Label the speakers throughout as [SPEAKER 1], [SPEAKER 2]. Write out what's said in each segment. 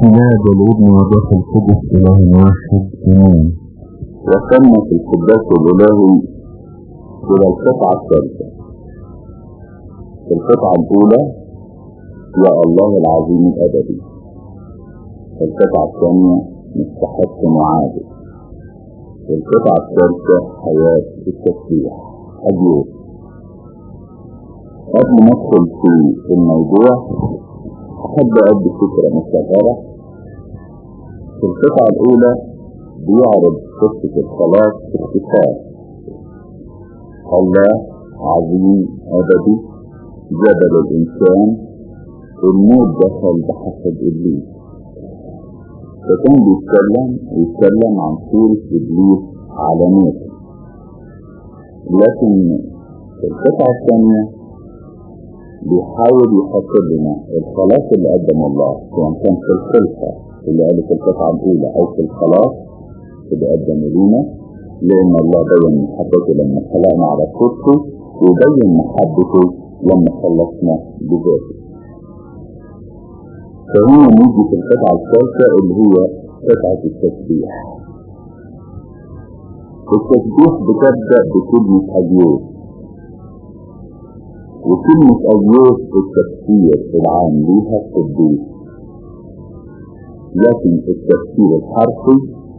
[SPEAKER 1] بسم الله والابن والروح القدس اله واحد امين
[SPEAKER 2] وصلنا في القداس الإلهي إلى القطعة الثالثة القطعة الأولى يا الله العظيم الأبدي القطعة الثانية مستحق معادل القطعة الثالثة حياة التسبيح أجيب قبل ما ندخل في الموضوع أحب أدي فكرة مصغرة في القطعة الأولى بيعرض قصة الخلاص باختصار الله عظيم أبدي جبل الإنسان الموت دخل بحسب إبليس فكان بيتكلم ويتكلم عن صورة إبليس على موت لكن في القطعة الثانية بيحاول يحط لنا الخلاص اللي قدم الله سواء كان في الخلقة اللي قالت في القطعة الأولى أو في الخلاص اللي قدم لنا لأن الله بين محبته لما خلقنا على صورته وبين محبته لما خلصنا بذاته فهنا نيجي في القطعة الثالثة اللي هي قطعة التسبيح التسبيح بتبدأ بكلمة أيوب وكلمة أيوب التفسير العام ليها القدوس لكن التفسير الحرفي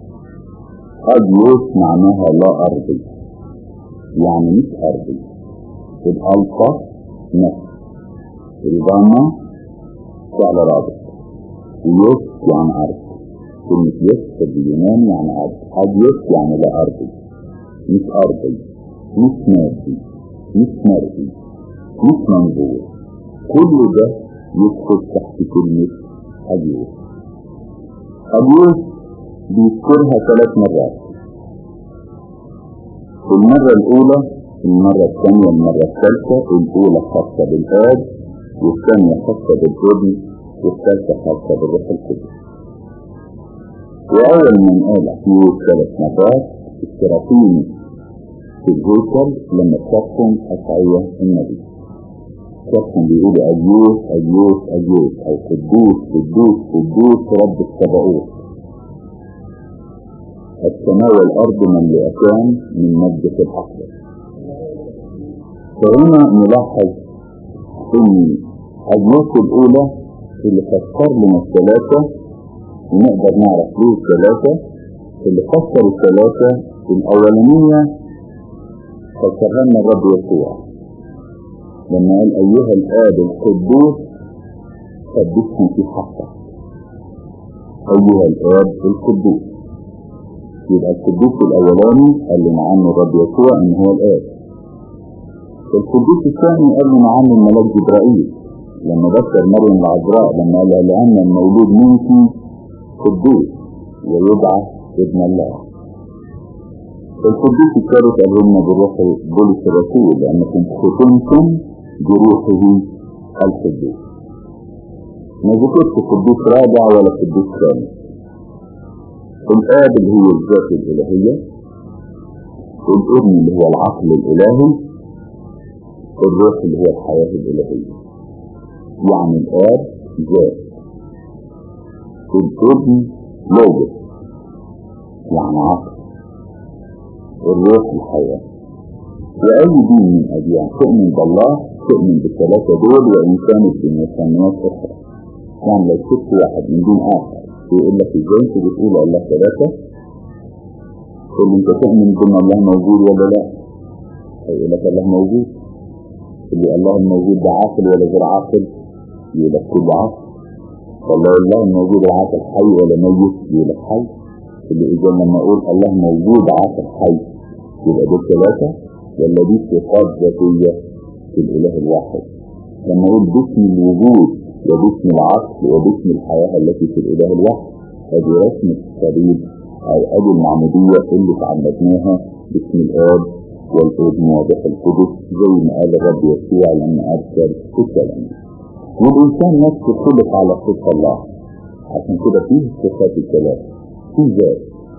[SPEAKER 2] أيوب معناها لا أرضي يعني مش أرضي الألفا نفس الضمة فعل رابط ويوس يعني أرض كلمة يوس في اليونان يعني أرض أيوس يعني لا أرضي مش أرضي مش مادي مش مرئي مش منظور كل ده يدخل تحت كلمة أبيوس أبيوس بيذكرها ثلاث مرات المرة الأولى المرة الثانية المرة الثالثة الأولى خاصة بالآب والثانية خاصة بالابن والثالثة خاصة بالروح القدس وأول من قال أبيوس ثلاث مرات السراطين في الهيكل لما تصفهم أشعية النبي شخصهم بيقولوا أيوس أيوس أيوس أو قدوس قدوس قدوس رب السبعوت السماء والأرض مملوءتان من مجد الأقدس فهنا نلاحظ أن أيوس الأولى اللي فسر لنا الثلاثة ونقدر نعرف ليه الثلاثة اللي فسر الثلاثة الأولانية فسرها لنا الرب يسوع لما قال أيها الآب القدوس قدسني في حقك أيها الآب القدوس يبقى القدوس الأولاني قال لنا عنه الرب يسوع إن هو الآب القدوس الثاني قال لنا عنه الملاك جبرائيل لما بشر مريم العذراء لما قال لأن المولود منك قدوس ويدعى ابن الله القدوس الثالث قال لنا بالروح بولس الرسول لأنكم ختمتم بروحه القدوس ما ذكرت قدوس رابع ولا قدوس ثاني الآب اللي هو الذات الإلهية الابن اللي هو العقل الإلهي الروح اللي هو الحياة الإلهية يعني الآب ذات الابن لوجس يعني عقل الروح الحياة وأي دين من أديان تؤمن بالله تؤمن بالثلاثة دول وإن كانت بمسميات أخرى يعني لو شفت واحد من دين آخر يقول لك إزاي أنت بتقول الله ثلاثة تقول له أنت تؤمن بأن الله موجود ولا لا؟ هيقول لك الله موجود اللي الله الموجود ده عاقل ولا غير عاقل؟ يقول لك كل عاقل والله الله الموجود العاقل حي ولا ميت؟ يقول لك حي اللي إذا لما أقول الله موجود عاقل حي يبقى دول ثلاثة ولا دي صفات ذاتية في الإله الواحد لما أقول باسم الوجود وباسم العقل وباسم الحياة التي في الإله الواحد هذه رسم الصليب أو أدي المعمودية اللي تعمدناها باسم الآب والابن وروح القدس زي ما قال الرب يسوع لما أرسل الكلام والإنسان نفسه خلق على صفة الله عشان كده فيه صفات الثلاثة في ذات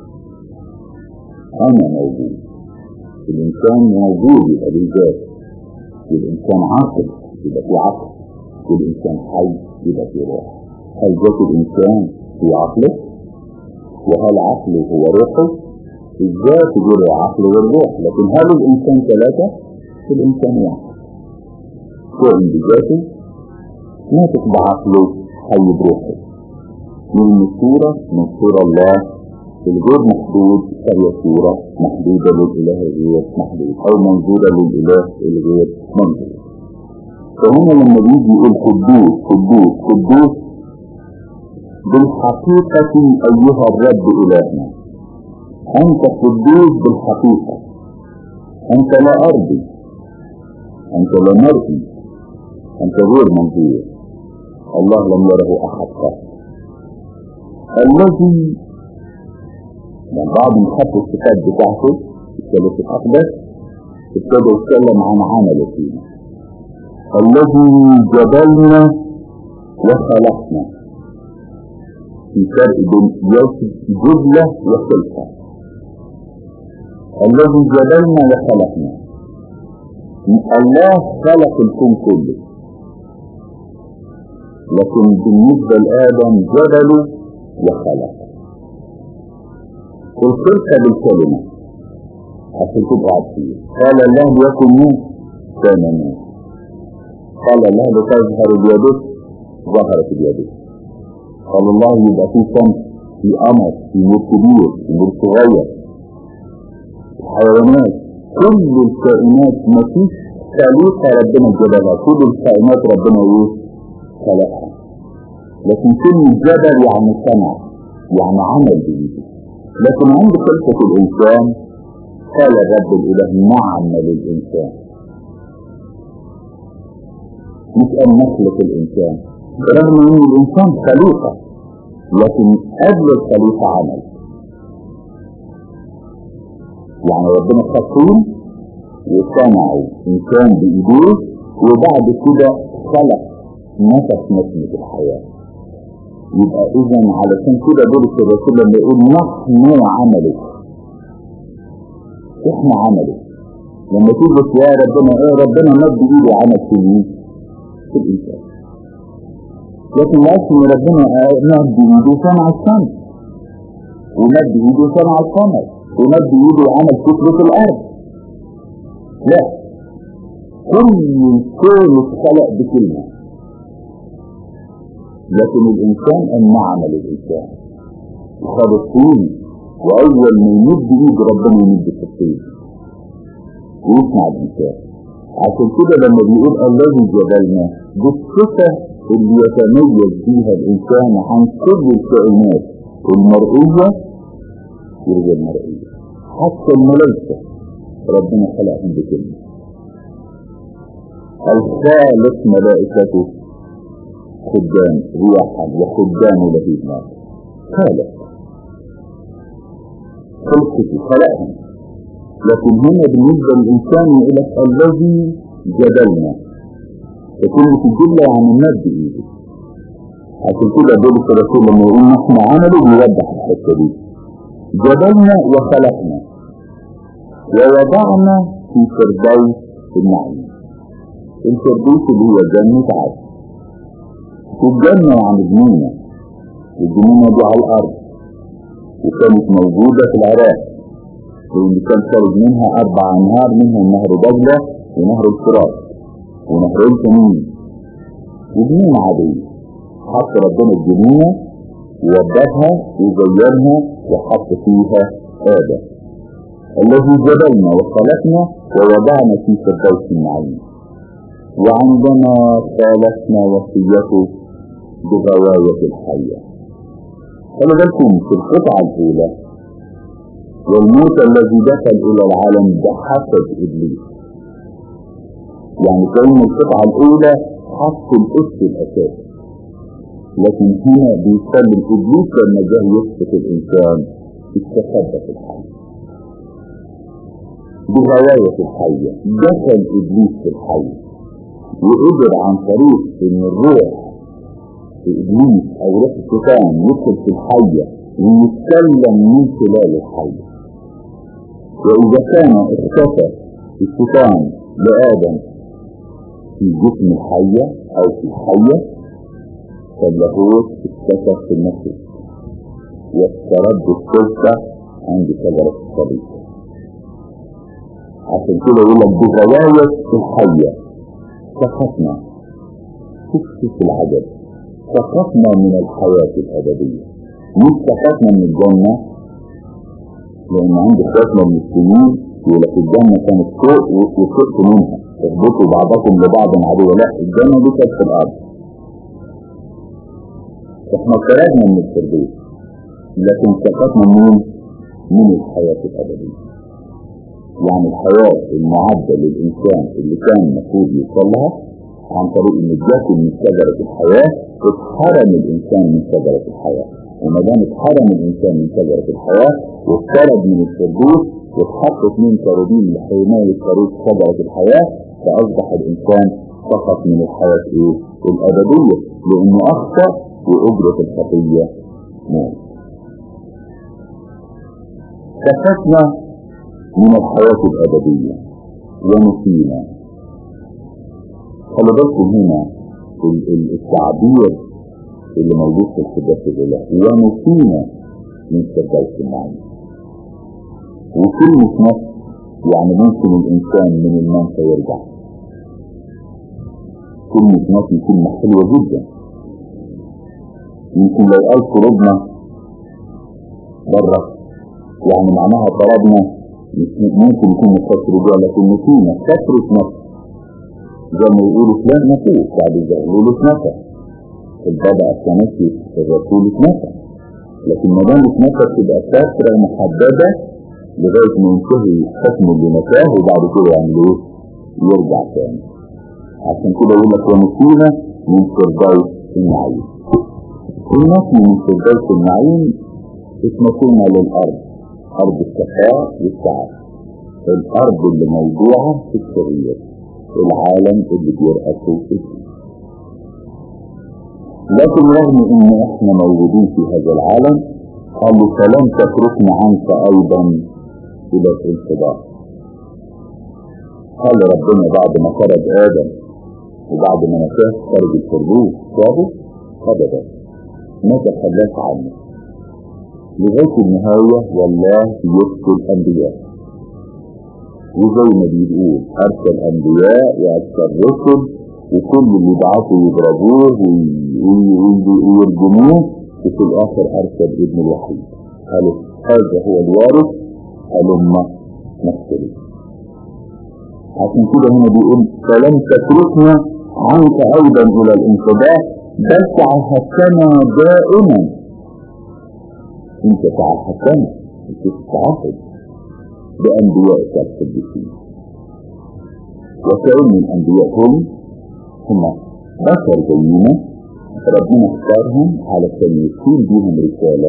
[SPEAKER 2] أنا موجود الإنسان موجود يبقى له ذات والإنسان عاقل يبقى في عقل والإنسان حي يبقى في روح هل ذات الإنسان في عقله وهل عقله هو روحه الذات غير العقل والروح لكن هل الإنسان ثلاثة؟ الإنسان واحد كائن بذاته ناطق بعقله حي بروحه من الصورة من صورة الله الغير محدود فهي صورة محدودة للإله الغير محدود أو منظورة للإله الغير منظور فهنا لما بيجي يقول قدوس قدوس قدوس بالحقيقة أيها الرب إلهنا أنت قدوس بالحقيقة أنت لا أرضي أنت لا مرئي أنت غير منظور الله لم يره أحد قط الذي من بعد ما خط الصفات بتاعته الثلاث الأقدس ابتدى يتكلم عن عمله فينا الذي جبلنا وخلقنا في فرق بين جبلة وخلقة الذي جبلنا وخلقنا الله خلق الكون كله لكن بالنسبة لآدم جبله وخلق الخلقة بالكلمة عشان تبقى عارفين قال الله يكن نور كان نور قال الله لتظهر اليدك ظهرت اليدك قال الله يبقى في شمس في قمر في نور كبير في نور صغير الحيوانات كل الكائنات مفيش خليقة ربنا جبلها كل الكائنات ربنا ايه خلقها لكن كل جبل يعني صنع يعني عمل بإيده لكن عند خلقة الإنسان قال الرب الإله نعم للإنسان مش أن نخلق الإنسان رغم أن الإنسان خليقة لكن قبل الخليقة عمل يعني ربنا خلقين وصنعوا إنسان بإيديه وبعد كده خلق نفس نسمة الحياة يبقى إذا علشان كده بولس الرسول لما يقول نحن عمله إحنا عمله لما تيجي يا ربنا إيه ربنا مد إيده عمل في مين؟ في الإنسان لكن لا إن ربنا مد إيده صنع الشمس ومد إيده صنع القمر ومد إيده عمل فكرة الأرض لا كل الكون اتخلق بكلمة لكن الإنسان أن عمل الإنسان خد الطين وأول ما يمد إيد ربنا يمد في الطين ويسمع الإنسان عشان كده لما بيقول الذي جبلنا دي الصفة اللي يتميز بيها الإنسان عن كل الكائنات المرئية وغير المرئية حتى الملائكة ربنا خلقهم بكلمة الخالق ملائكته خدام رياحا وخدام لهيب نار خالق خلقته خلقهم لكن هنا بالنسبة للإنسان يقول لك الذي جدلنا وكلمة الجملة يعني مد إيده عشان كده بولس الرسول لما يقول نحن عمله بيوضح الحتة دي جدلنا وخلقنا ووضعنا في فردوس النعيم الفردوس اللي هو جنة عدن والجنة يعني جنينة الجنينة دي على الأرض وكانت موجودة في العراق لأن كان خارج منها أربع أنهار منهم نهر دجلة ونهر الفرات ونهرين تانيين وجنينة عادية حط ربنا الجنينة ووضبها وزينها وحط فيها آدم الذي جبلنا وخلقنا ووضعنا في فردوس النعيم وعندما خالفنا وصيته بغواية الحية خلي بالكم في القطعة الأولى والموت الذي دخل إلى العالم بحسب إبليس يعني كان القطعة الأولى حط الأس الأساسي لكن هنا بيسلم إبليس لما جه يسقط الإنسان استخبى في الحي بغواية الحية دخل إبليس في الحي وقدر عن طريق ان الروح في ابليس او روح الشيطان يدخل في الحية ويتكلم من خلال الحية واذا كان اختفى الشيطان لآدم في جسم الحية او في الحية فاللاهوت اختفى في النفس واسترد السلطة عند شجرة الصليب عشان كده يقول لك بغواية الحية سقطنا شوف العجب سقطنا من الحياة الأبدية مش سقطنا من الجنة لأن عند اخواتنا المسلمين يقول لك الجنة كانت فوق وسقط منها اهبطوا بعضكم لبعض عدو لا الجنة دي كانت في الأرض احنا خرجنا من الفردوس لكن سقطنا من من الحياة الأبدية يعني الحياة المعدة للإنسان اللي كان المفروض يوصلها عن طريق إن جاكل من شجرة الحياة اتحرم الإنسان من شجرة الحياة وما دام اتحرم الإنسان من شجرة الحياة واتطرد من الفردوس واتحطت من كروبين لحماية طريق شجرة الحياة فأصبح الإنسان فقط من الحياة إيه؟ الأبدية لأنه أخطأ وأجرة الخطية موت سقطنا من الحياة الأبدية ونسينا خلي بالكم هنا التعبير اللي موجود في القداس الإلهي ونسينا من فردوس النعيم وكلمة نفس يعني ممكن الإنسان من المنفى يرجع كلمة نفس كلمة حلوة جدا يمكن لو قال قلوبنا بره يعني معناها طلبنا ممكن يكون مكسر رجوع لكن نسينا كسرة نفس زي ما يقولوا فلان نفوس بعد ذلك يقولوا اتنفى البابا الثانوسي الرسول اتنفى لكن ما دام اتنفى تبقى كسرة محددة لغاية ما ينتهي حكم اللي نفاه وبعد كده يعمل ايه؟ يرجع تاني عشان كده يقول لك ونسينا من فردوس النعيم الناس من فردوس النعيم اتنسينا للأرض أرض الشقاء والسعادة الأرض اللي موضوعة في الشرير العالم اللي بيرأسه اسمه لكن رغم ان احنا موجودين في هذا العالم قالوا فلن تتركنا عنك ايضا الى الانقضاء قال ربنا بعد ما خرج ادم وبعد ما نفاه خرج الفردوس صابه ابدا ما تخلاش عنه لغايه النهايه والله يقتل الانبياء وزي ما بيقول ارسل انبياء وارسل رسل وكل اللي بعثوا يضربوه ويرجموه وفي الاخر ارسل ابن الوحيد قالوا هذا هو الوارث هلما نقتله عشان كده هنا بيقول فلم تتركنا عنك ايضا الى الانقضاء بل تعهدتنا دائما انت تعهدتنا انت تتعهد بانبيائك القديسين وكأن الانبياء هم هم بشر زينا ربنا اختارهم علشان يكون بيهم رسالة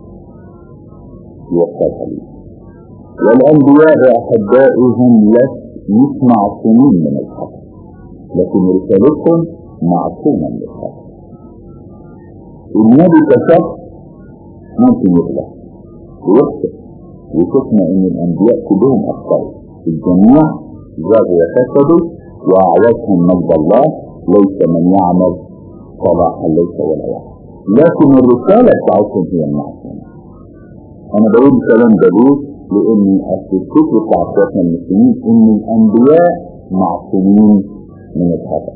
[SPEAKER 2] يوصلها لي والأنبياء أحبائهم لك مش معصومين من الخطأ لكن رسالتهم معصومة من الخطأ النبي كشخص ممكن يغلط ويخطئ وشفنا ان الانبياء كلهم اخطأوا الجميع زادوا وفسدوا واعواتهم مجد الله ليس من يعمل صلاحا ليس ولا واحد لكن الرسالة بتاعتهم هي المعصومة انا بقول الكلام ده ليه لان اصل الفكر بتاع اخواتنا المسلمين ان الانبياء معصومين من الخطأ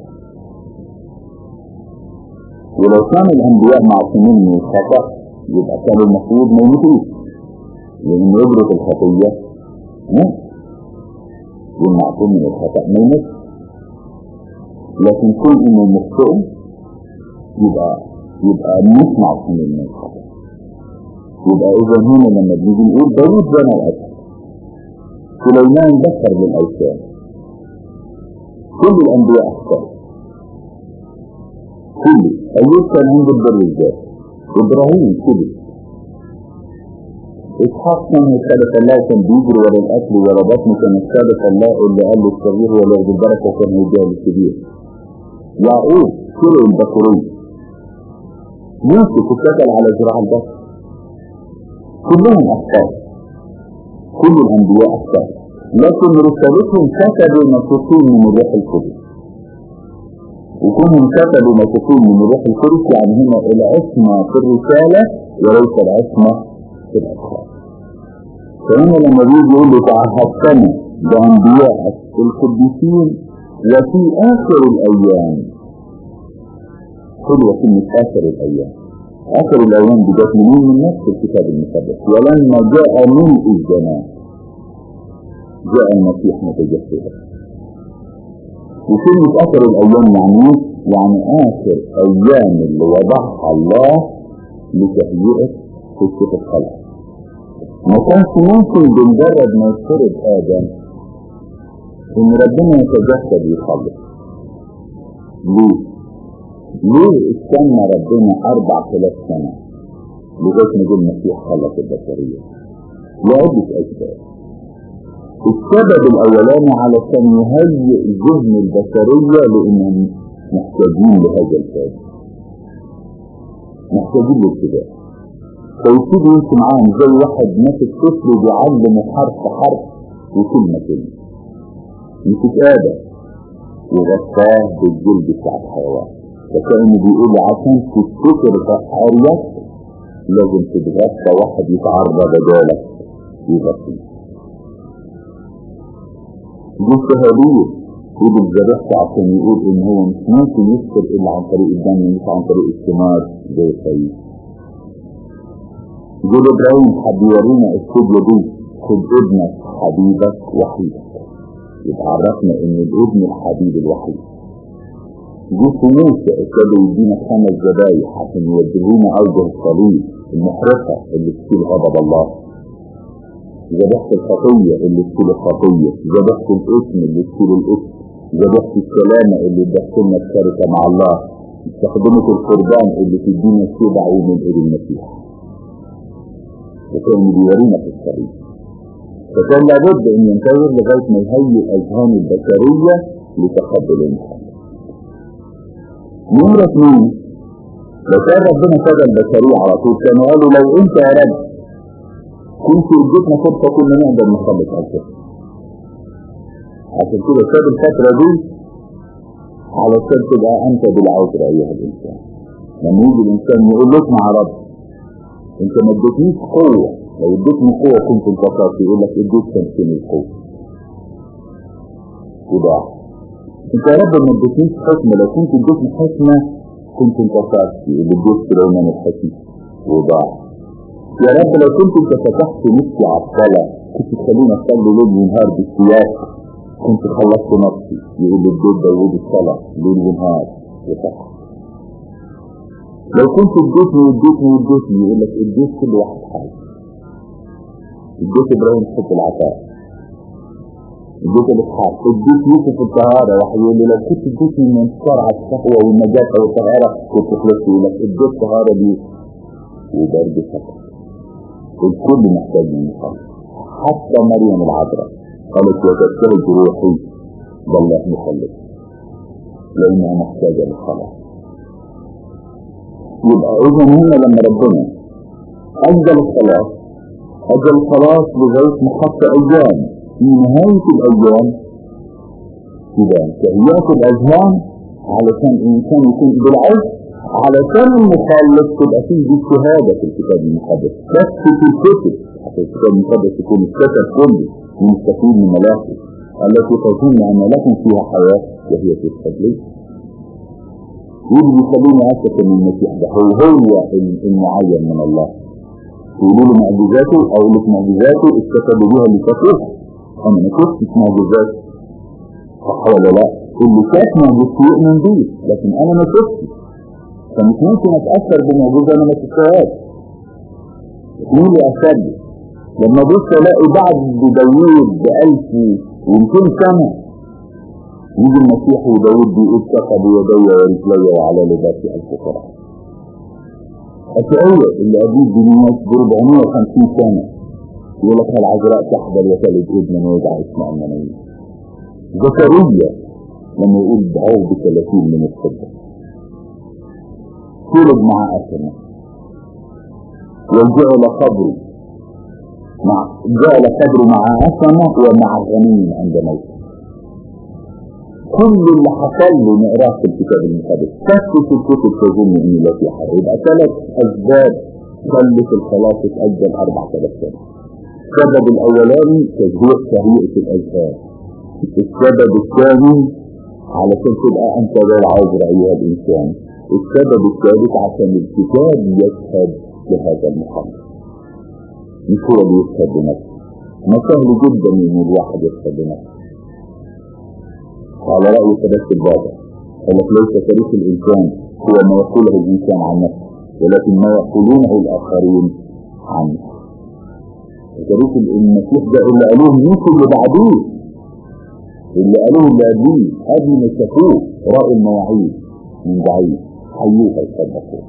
[SPEAKER 2] ولو كان الانبياء معصومين من الخطأ يبقى كان المفروض ما يموتوش لان يبرز الخطية موت والمعصوم من الخطأ ما يموتش لكن كل انه مخطئ يبقى يبقى مش معصومين من الخطأ يبقى اذا هنا لما بنيجي نقول داوود بنى الاسد سليمان بشر للاوثان كل الانبياء اخطأوا كل ايوب كان عنده البر الذات ابراهيم كله اسحاق كان يستبق الله وكان بيجري ورا الاكل ورا بطنه كان يستبق الله اللي قال له الصغير ولا ياخد البركه وكان هيجاب الكبير يعقوب سرق البكوريه يوسف اتكل على ذراع البشر كلهم اخطاء كل الانبياء اخطاء لكن رسالتهم كتبوا مكتوبين من الروح القدس وكونهم كتبوا مكتوبين من الروح القدس يعني هنا العصمة في الرسالة وليس العصمة في الأشخاص فهنا لما بيجي يقول له تعهدتنا بأنبيائك القديسين وفي آخر الأيام حلوة كلمة آخر الأيام آخر الأيام دي جت منين من نفس الكتاب المقدس ولما جاء ملء الزمان جاء المسيح متجسدا وكلمة آخر الأيام يعني إيه؟ يعني آخر أيام اللي وضعها الله لتهيئة قصة الخلق ما كانش ممكن بمجرد ما يفترض آدم إن ربنا يتجسد ويخلص ليه؟ ليه استنى ربنا أربع ثلاث سنة لغاية ما جه المسيح خلص البشرية؟ لعدة أسباب السبب الأولاني علشان يهيئ ذهن البشرية لأنهم محتاجين لهذا الكتاب محتاجين للابتداء فيبتدي يمشي معاهم زي واحد ماسك طفل وبيعلمه حرف حرف وكلمة كلمة مسك آدم وغطاه بالجلد بتاع الحيوان فكأنه بيقول عشان تفتكر تحريك لازم تتغطى واحد يتعرض بدالك يغطيه دي شهادية يجي الذبح عشان يقول ان هو مش ممكن يذكر الا عن طريق الدم مش عن طريق الثمار زي الخير جود ابراهيم حب يورينا السبلة دي خد ابنك حبيبك وحيدك يبقى عرفنا ان الابن الحبيب الوحيد جيش موسى ابتدى يدينا خمس ذبايح عشان يوجهونا اوجه الصليب المحرقة اللي تشيل غضب الله ذبحت الخطية اللي تشيل الخطية ذبحت الاسم اللي تشيل الاسم ذبحت السلامة اللي تدخلنا الشركة مع الله استخدمت القربان اللي تدينا الشبع ومن إيد المسيح وكان بيورينا في الطريق فكان لابد ان ينتظر لغاية ما يهيئ اذهان البشرية لتقبل المحمد نمرة اثنين لو كان ربنا سدى البشرية على طول كانوا قالوا لو انت يا رب كنت اديتنا فرصة كنا نقدر نخلص على الفكرة عشان كده ساب الفترة دي علشان تبقى انت بالعذر ايها الانسان لما يجي الانسان يقول لك مع رب انت ما اديتنيش قوة لو اديتني قوة كنت انتصرت يقول لك اديت تمكين القوة وضاع انت يا رب ما اديتنيش حكمة لو كنت اديتني حكمة كنت انتصرت يقول اديت سليمان الحكيم وضاع يا رب لو كنت انت فتحت نفسي على الصلاة كنت تخليني اصلي ليل ونهار بالسياق كنت خلصت نفسي يقول اديت داوود الصلاة ليل ونهار وصح لو كنت اديتني واديتني واديتني يقول لك اديت كل واحد حاجة اديت ابراهيم حب العطاء اديت الاسحاق اديت يوسف الطهارة راح يقول لي لو كنت اديتني من الشرع الشهوة والنجاة والطهارة كنت خلصت يقول لك اديت طهارة دي وبرضه فقط الكل محتاج من الخلق حتى مريم العذراء قالت وتبتهج روحي بالله مخلص لانها محتاجة للخلاص يبقى اذا هنا لما ربنا اجل الصلاة اجل الصلاة لغاية محط ايام في نهاية الايام كده تهيئة الاذهان علشان الانسان يكون بالعز علشان المخلص تبقى فيه دي الشهادة في الكتاب المقدس بس في الكتب عشان الكتاب المقدس يكون الكتاب كله ومستفيد من ملاحظ التي تظن ان لكم فيها حياة وهي في التدليس واللي بيخليني أثق إن المسيح ده هو هو المعين من الله يقولوا له معجزاته أو لك معجزاته استفادوا بها لتفوق أنا ما كنتش معجزات صح ولا لا؟ اللي كانت معجزته يؤمن بيه لكن أنا ما كنتش فمش ممكن أتأثر بمعجزة أنا ما شفتهاش مين اللي أثر لي؟ لما بص ألاقي بعد داوود بألف ومئتين سنة يجي المسيح وداود بيقول ثقب يدي ورجلي وعلى لباسي ألف قرعة الشعية اللي أبيد بنيات ب 450 سنة يقول لك العذراء تحضر وتلد ابنا ويدعى اسمه المنوي زكريا لما يقول دعوه بثلاثين من الفضة ولد مع أسمة وجعل قبره مع جعل قبره مع أسمة ومع غني عند موته كل اللي حصل له نقراه في الكتاب المقدس بس في الكتب تظن ان لا في حاجه يبقى ثلاث اسباب خلت الخلاص اتأجل أربع ثلاث سنة السبب الأولاني تجهيز تهيئة الأذهان السبب الثاني علشان تبقى أنت غير عذر أيها الإنسان السبب الثالث عشان الكتاب يشهد لهذا المحمد مش هو اللي يشهد بنفسه ما سهل جدا ان الواحد يشهد بنفسه على رأي ثلاث البابا قال لك ليس تاريخ الإنسان هو ما يقوله الإنسان عن نفسه ولكن ما يقولونه الآخرين عنه تاريخ المسيح ده اللي قالوه مش اللي بعديه اللي قالوه اللي قبليه قبل ما شافوه رأوا المواعيد من بعيد حيوها يصدقوه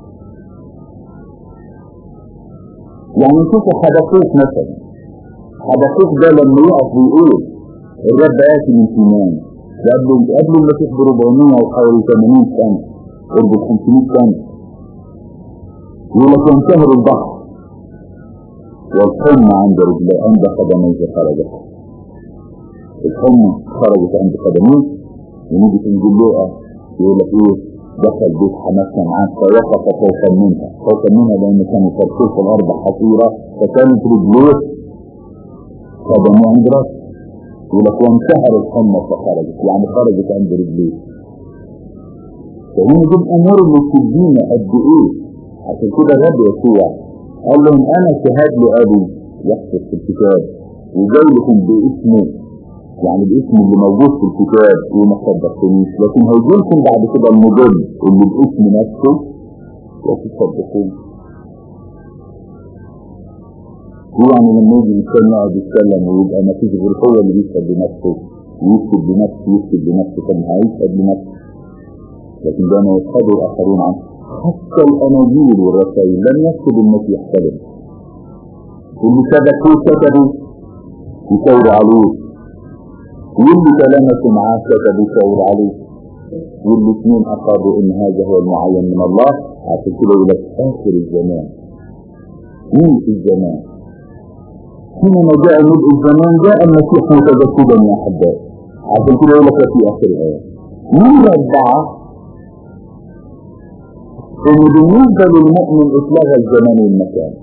[SPEAKER 2] يعني شوفوا حدقوق مثلا حدقوق ده لما يقف ويقول الرب آتي من سينان قبل قبل المسيح ب 400 او حوالي 80 سنه قرب 500 سنه يقول لك ينتهر البحر والحمى عند رجلي عند قدميه خرجت الحمى خرجت عند قدميه ونيجي في الجلوءة يقول لك ايه دخل بيت حماسة معاه فوقف خوفا منها خوفا منها لان كانوا فرشوه في الارض حصيرة فكانت رجليه قدميه عند راسه يقول لك وانتهر الحمى فخرجت يعني خرجت عند رجليه فهنا دي الامور اللي تدينا قد ايه عشان كده الرب يسوع قال لهم انا شهاد لابي يحفظ في الكتاب وجاي لكم باسمه يعني الاسم اللي موجود في الكتاب وما صدقتنيش لكن هيجي لكم بعد كده المضل اللي باسم نفسه وتصدقون يعني لما يجي الانسان يقعد يتكلم ويبقى ما فيش غير هو اللي بيشهد بنفسه ويكتب بنفسه يكتب بنفسه كان هيشهد بنفسه لكن ده ما يشهد الاخرون عنه حتى الاناجيل والرسائل لم يكتب المسيح كلمه اللي سبقوه كتبوا يشاوروا عليه واللي تلامسوا معاه كتبوا يشاوروا عليه والاثنين اقروا ان هذا هو المعين من الله عشان كده يقول لك اخر الزمان مين في الزمان حينما جاء ملء الزمان جاء المسيح متجسدا يا احبائي عشان كده يقول لك في اخر الايه مين ربعه ان بالنسبه للمؤمن اتلغى الزمان والمكان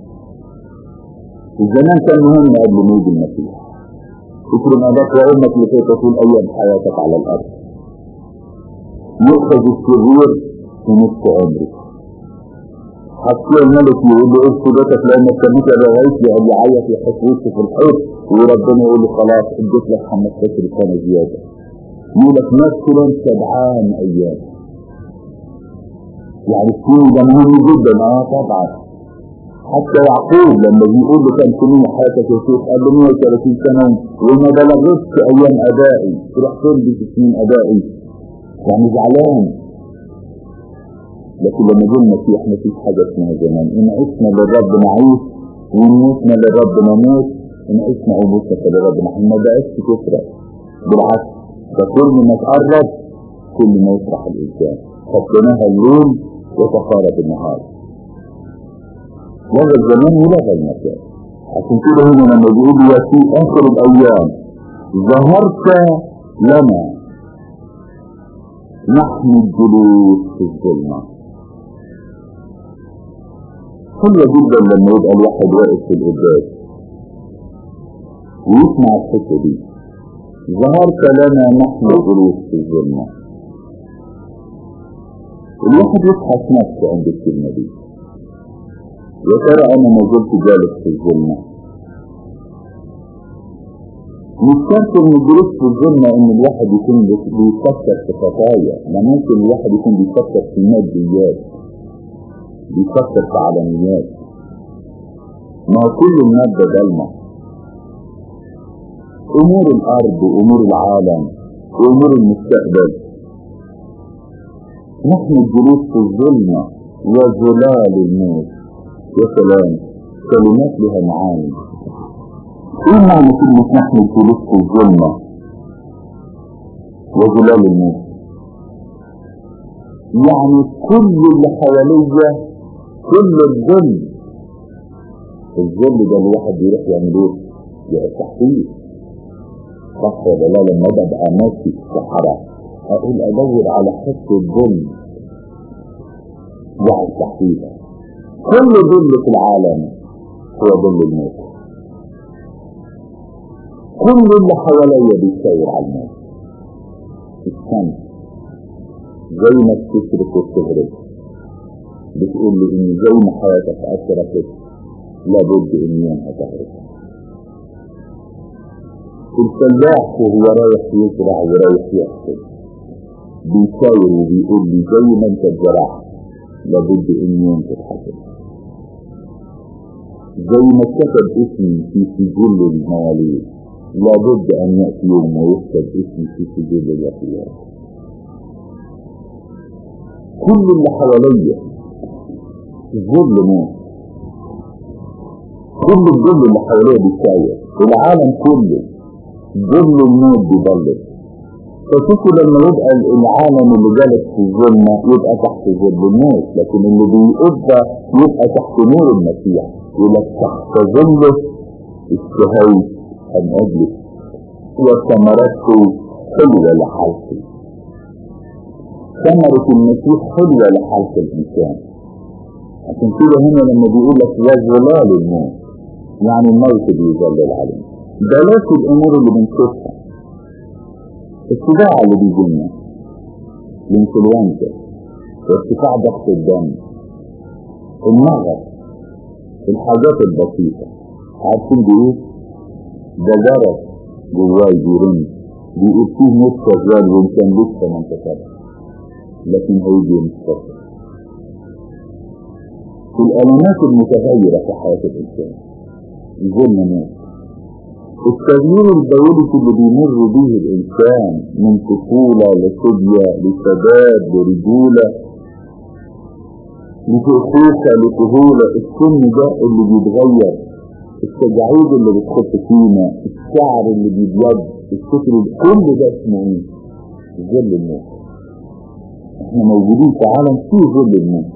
[SPEAKER 2] الزمان كان مهم قبل مولد المسيح اكرم اباك وامك لكي تطول ايام حياتك على الارض يؤخذ الشرير في نصف عمره حتى الملك يقول له اذكر بيتك لانك كنت رغيت يعني يعيط يحط وشه في الحيط وربنا يقول له خلاص اديت لك 15 سنه زياده يقول لك مثلا سبعان ايام يعني السنين ده مهم جدا اه طبعا حتى يعقوب لما بيقول له كان سنين حياتك يا شيخ قال له 130 سنه وما بلغتش ايام ابائي تروح فين بسنين ابائي يعني زعلان لكن لما جه المسيح ما فيش حاجه اسمها زمان ان عشنا للرب نعيش وان متنا للرب نموت ان عشنا ومتنا للرب نحن ما بقاش تفرق بالعكس فكل ما تقرب كل ما يفرح الانسان حطيناها الليل وتقارب النهار لغى الزمان ولغى المكان عشان كده هنا لما بيقول يا في اخر الايام ظهرت لنا نحن الجلوس في الظلمه حلوة جدا لما يبقى الواحد واقف في القداس ويسمع الحتة دي ظهرت لنا نحن الجلوس في الظلمة الواحد يفحص نفسه عند الكلمة دي يا ترى أنا ما زلت جالس في الظلمة مش شرط ان الجلوس في الظلمة ان الواحد يكون بيفكر في خطايا ما ممكن الواحد يكون بيفكر في ماديات بيفكر في علانيات ما كل المادة ضلمة امور الارض وامور العالم وامور المستقبل نحن الجلوس في الظلمة وظلال الموت يا سلام كلمات لها معاني ايه معنى كلمة نحن الجلوس في الظلمة وظلال الموت يعني كل اللي حواليا كل الظل الظل ده الواحد يروح يعمل ايه؟ يبقى تحتيه صح ولا لا لما ببقى ماشي في الصحراء اقول ادور على حته ظل واحد تحتيها كل ظل في العالم هو ظل الموت كل اللي حواليا بيسير على الموت الشمس زي ما بتشرق وبتغرب بتقول لي ان زي ما حياتك اشرقت لابد ان يوم هتغرب الفلاح وهو رايح يزرع ورايح يحصد بيساير وبيقول لي زي ما انت زرعت لابد ان يوم تتحصد زي ما كتب اسمي في سجل المواليد لابد ان ياتي يوم ويكتب اسمي في سجل الوفيات كل اللي حواليا ظل موت كل الظل اللي حواليا بيساير العالم كله ظل الموت بيضلل فشوفوا لما يبقى العالم اللي جالس في الظلمة يبقى تحت ظل الموت لكن اللي بيبقى يبقى تحت نور المسيح يبقى تحت ظله اشتهيت أن أجلس وثمرته حلوة لحالتي ثمرة المسيح حلوة لحالة الإنسان عشان كده هنا لما بيقول لك يا ظلال الموت يعني الموت بيظلل عليه بلاش الأمور اللي بنشوفها الصداع اللي بيجينا الانفلونزا وارتفاع ضغط الدم النغص الحاجات البسيطة عارفين بايه؟ ده جرس جواي بيرن بيقول فيه موت شغال وانسان لسه ما انتصرش لكن هيجي مستقبل الألمات المتغيرة في حياة الإنسان ظلم موت التغيير البيولوجي اللي بيمر به الإنسان من طفولة لصبية لشباب لرجولة لشيخوخة لطهولة السن ده اللي بيتغير التجاعيد اللي بتخط فينا الشعر اللي بيبيض الفكر كل ده اسمه ايه؟ ظل الموت احنا موجودين في عالم فيه ظل الموت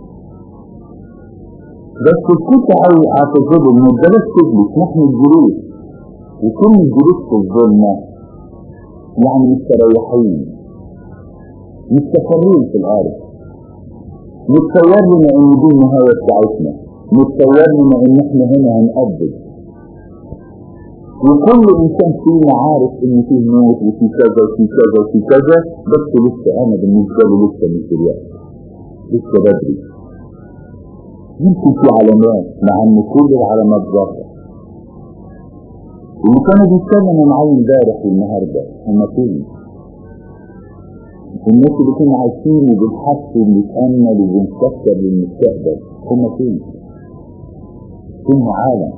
[SPEAKER 2] بس الكتة على ظل الموت ده بس تجلس نحن الجلوس وكل الجلوس في الظلمة يعني مستريحين مستقرين في الأرض متصور لنا ان دي النهاية بتاعتنا متصور لنا ان احنا هنا هنقضي وكل انسان فينا عارف ان فيه موت وفي كذا وفي كذا وفي كذا بس لسه انا بالنسبة لي لسه مش دلوقتي لسه بدري يمكن في علامات مع ان كل العلامات ظاهرة اللي كانوا بيتكلموا معايا امبارح والنهارده هما فين؟ الناس اللي كانوا عايشين وبنحسن وبنتأمل وبنفكر للمستقبل هما فين؟ فين عالم؟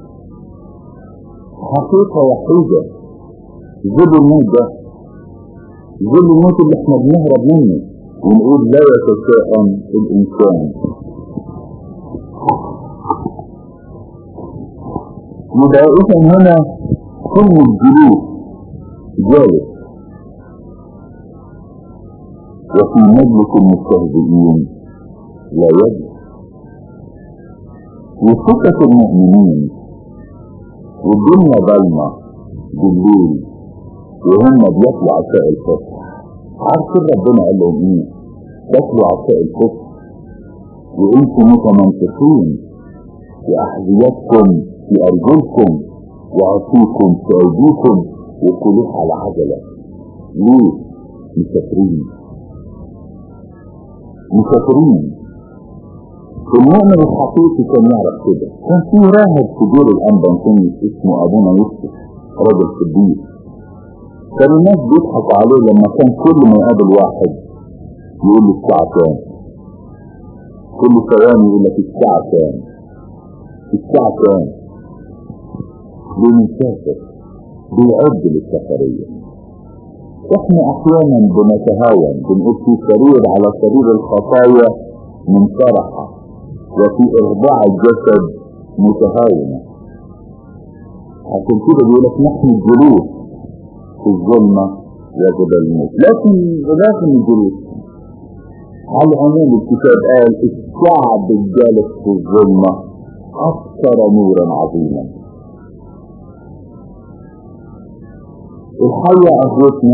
[SPEAKER 2] حقيقة وحيدة ظل الموت ده ظل الموت اللي احنا بنهرب منه ونقول لا يتشائم الإنسان يبقى إذا هنا كل الجلوس جالس وفي مجلس المستهزئين لا يجلس وثقة المؤمنين والدنيا ضلمة بالليل وهم بياكلوا عشاء الفطر عارفين ربنا قال لهم ايه؟ تاكلوا عشاء الفطر وانتم متمنطقين في احذيتكم في ارجلكم وعصيكم في ايديكم وكلوه على عجلة ليه؟ مسافرين مسافرين المؤمن الحقيقي كان يعرف كده كان في راهب في دور الانبا اسمه ابونا يوسف راجل صديق كان الناس بيضحكوا عليه لما كان كل ما يقابل واحد يقول له الساعة كام كل ثواني يقول لك الساعة كام الساعة كام ليه مسافر بيعد للسفرية احنا احيانا بنتهاون بنقول في سرير على سرير الخطايا منطرحة وفي إرضاع الجسد متهاونة عشان كده بيقول لك نحن الجلوس في الظلمة وجد الموت لكن لكن الجلوس على العموم الكتاب قال الشعب الجالس في الظلمة أكثر نورا عظيما الحية أهوتنا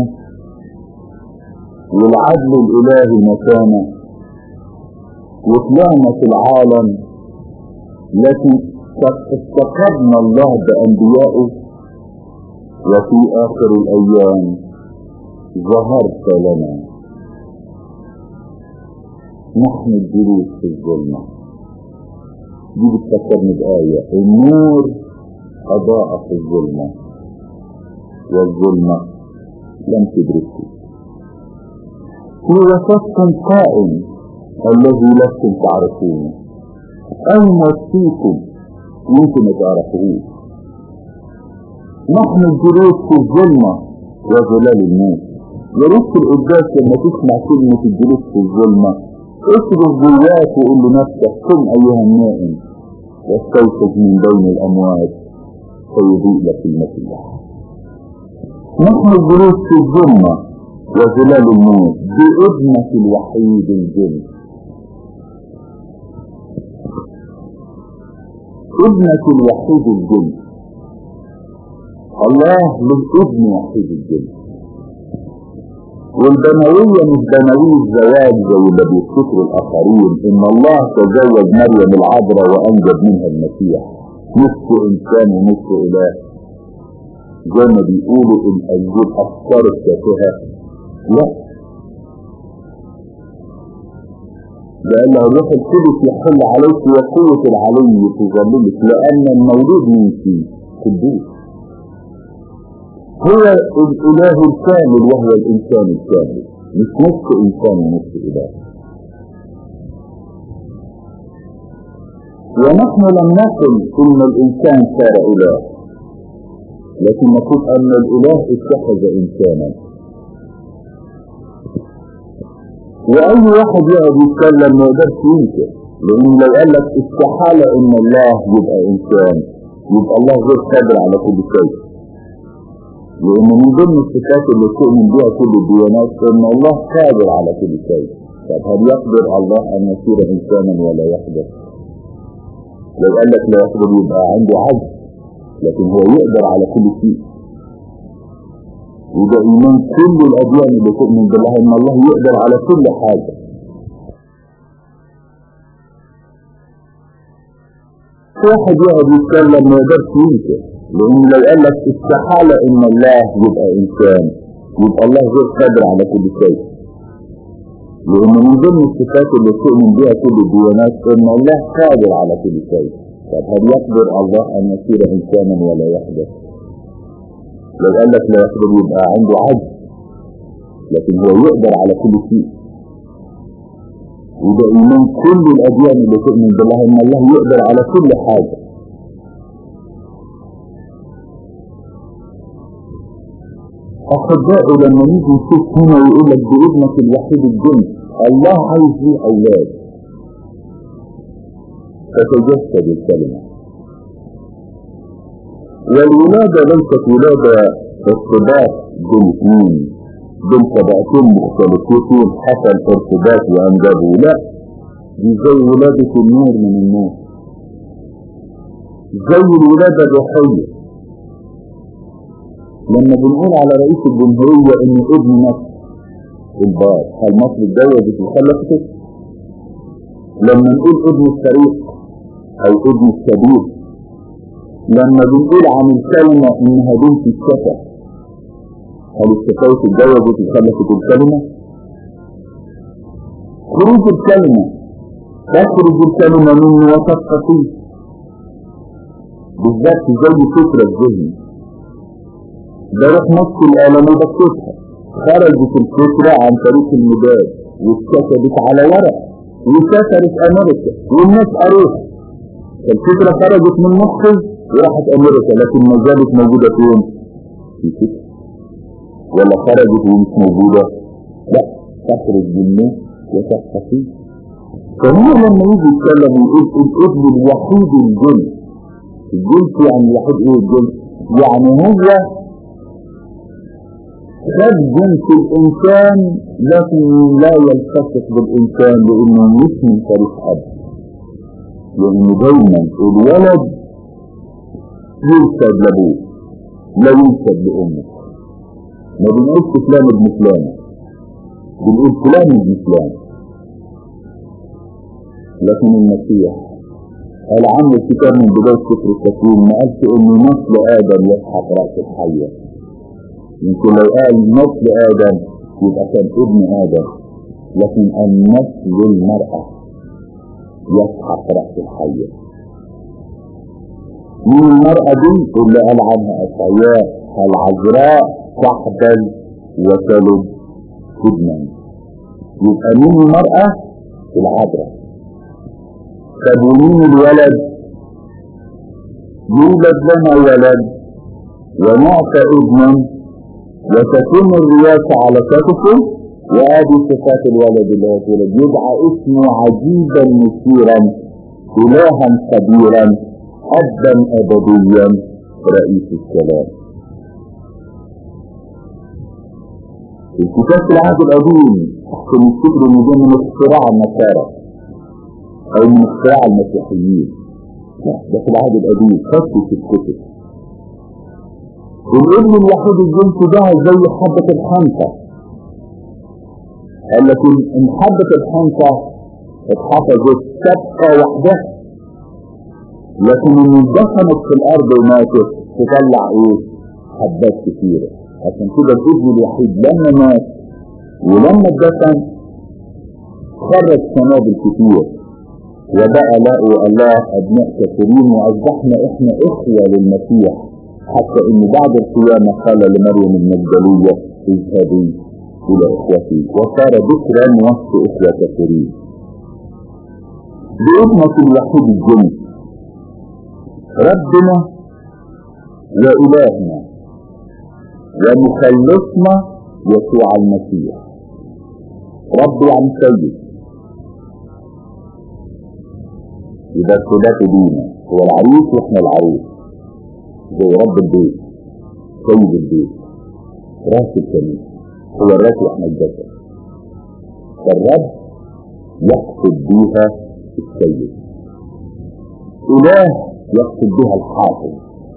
[SPEAKER 2] والعدل الإلهي مكانه وطلعنا في العالم لكن افتقدنا الله بأنبيائه وفي آخر الأيام ظهرت لنا نحن الجلوس في الظلمة دي بتفكرني بآية النور أضاء في الظلمة والظلمة لم تدركه في وسطكم قائم الذي لستم تعرفونه أين فيكم وانتم ما تعرفوه نحن الجلوس في الظلمة وظلال الموت يا ريت في القداس لما تسمع كلمة الجلوس في الظلمة اصرف جواك وقول لنفسك قم أيها النائم واستيقظ من بين الأموات فيضيء لك كلمة الله نحن الجلوس في الظلمة وظلال الموت بابنة الوحيد الجن ابنة الوحيد الجن الله له ابن وحيد الجن والبنوية مش بنوية الزواج زي اللي بيفتكروا الآخرين إن الله تزوج مريم العذراء وأنجب منها المسيح نصف إنسان ونصف إله زي ما بيقولوا الأنجيل أفكار التافهة لا لأن الروح القدس يحل عليك وقوة العلي تظللك لأن المولود منك قدوس هو الإله الكامل وهو الإنسان الكامل مش نصف إنسان ونصف إله ونحن لم نقل إن الإنسان صار إله لكن نقول أن الإله اتخذ إنسانا وأي واحد يقعد يتكلم ما يقدرش ينكر لأن لو قال لك استحالة إن الله يبقى إنسان يبقى الله غير قادر على كل شيء لأن من ضمن الصفات اللي تؤمن بها كل الديانات إن الله قادر على كل شيء طب هل يقدر الله أن يصير إنسانا ولا يقدر؟ لو قال لك لا يقدر يبقى عنده عجز لكن هو يقدر على كل شيء وده إيمان كل الأديان اللي تؤمن بالله إن الله يقدر على كل حاجة واحد يقعد يتكلم ما يقدرش ينكر لأن لو قال لك استحالة إن الله يبقى إنسان يبقى الله غير قادر على كل شيء لأن من ضمن الصفات اللي تؤمن بها كل الديانات إن الله قادر على كل شيء طب هل يقدر الله أن يصير إنسانا ولا يقدر؟ لو قال لك لا يقدر يبقى عنده عجز لكن هو يقدر على كل شيء وده إيمان كل الأديان اللي تؤمن بالله إن الله يقدر على كل حاجة أحبائي لما نيجي نشوف هنا ويقول لك بابنك الوحيد الجنس الله عايز ليه أولاد فتجسد الكلمة والولادة ليست ولادة ارتباط بين اثنين بين طبقتين مختلفتين حصل ارتباط وانجبوا لا دي زي ولادة النور من النور زي الولادة الروحية لما بنقول على رئيس الجمهورية ان ابن مصر البار هل مصر اتجوزت وخلفت لما نقول ابن الفريق او ابن السبيل لما بنقول عن الكلمة انها بنت الشفا هل الشفاوة اتجوزت وخلفت الكلمة خروج الكلمة تخرج الكلمة منه وتبقى فيه بالذات زي فكرة الذهن ده روح نص الآلام بكتها خرجت الفكرة عن طريق المداد واتكتبت على ورق وسافرت أمريكا والناس قروها الفكرة خرجت من مصر وراحت أمريكا لكن ما زالت موجودة فين؟ في فكرة ولا خرجت ومش موجودة؟ لا تخرج منه وتبقى فيه فهو لما يجي يتكلم ويقول الابن الوحيد الجنس الجنس يعني الوحيد ايه الجنس؟ يعني هو خد جنس الإنسان لكن لا يلتصق بالإنسان لأنه مش من طريق أب لأنه دايما الولد ينسب لأبوه لا ينسب لأمه ما بنقولش فلان ابن فلان بنقول فلان ابن فلان لكن المسيح العام الكتاب من بداية سفر التكوين ما قالش إن نسل آدم يسحق رأس الحية يمكن لو قال نسل آدم يبقى كان ابن آدم لكن النسل المرأة يسحق رأس الحية مين المرأة دي اللي قال عنها أشعياء العذراء تحبل وتلد ابنا يبقى مين المرأة العذراء طب ومين الولد يولد لنا ولد ونعطى ابنا وتكون الرياسة على كتفه وادي صفات الولد اللي هو اتولد يدعى اسمه عجيبا مثيرا الها خبيرا ابا ابديا رئيس السلام الكتاب في العهد القديم احسن الفكر ان ده من اختراع النصارى او من اختراع المسيحيين لا ده في العهد القديم خطوا في الكتب الابن الوحيد الجنس ده زي حبة الحنطة قال لكن ان حبة الحنطة اتحفظت تبقى وحدها لكن ان اتدفنت في الارض وماتت تطلع ايه حبات كثيرة عشان كده الابن الوحيد لما مات ولما اتدفن خرج سنابل كتير وبقى له الله ابناء كثيرين واصبحنا احنا اخوة للمسيح حتى ان بعد القيامة قال لمريم المجدلية اذهبي الى اخوتي وصار ذكرا وسط اخوة كثيرين بابنة الوحيد الجنس ربنا وإلهنا ومخلصنا يسوع المسيح رب يعني سيد يبقى الثبات دينا هو العريس واحنا العروس زي رب البيت سيد البيت راس الكنيسة هو الراس واحنا الجسد فالرب يقصد بيها السيد إله يقصد بها الحافظ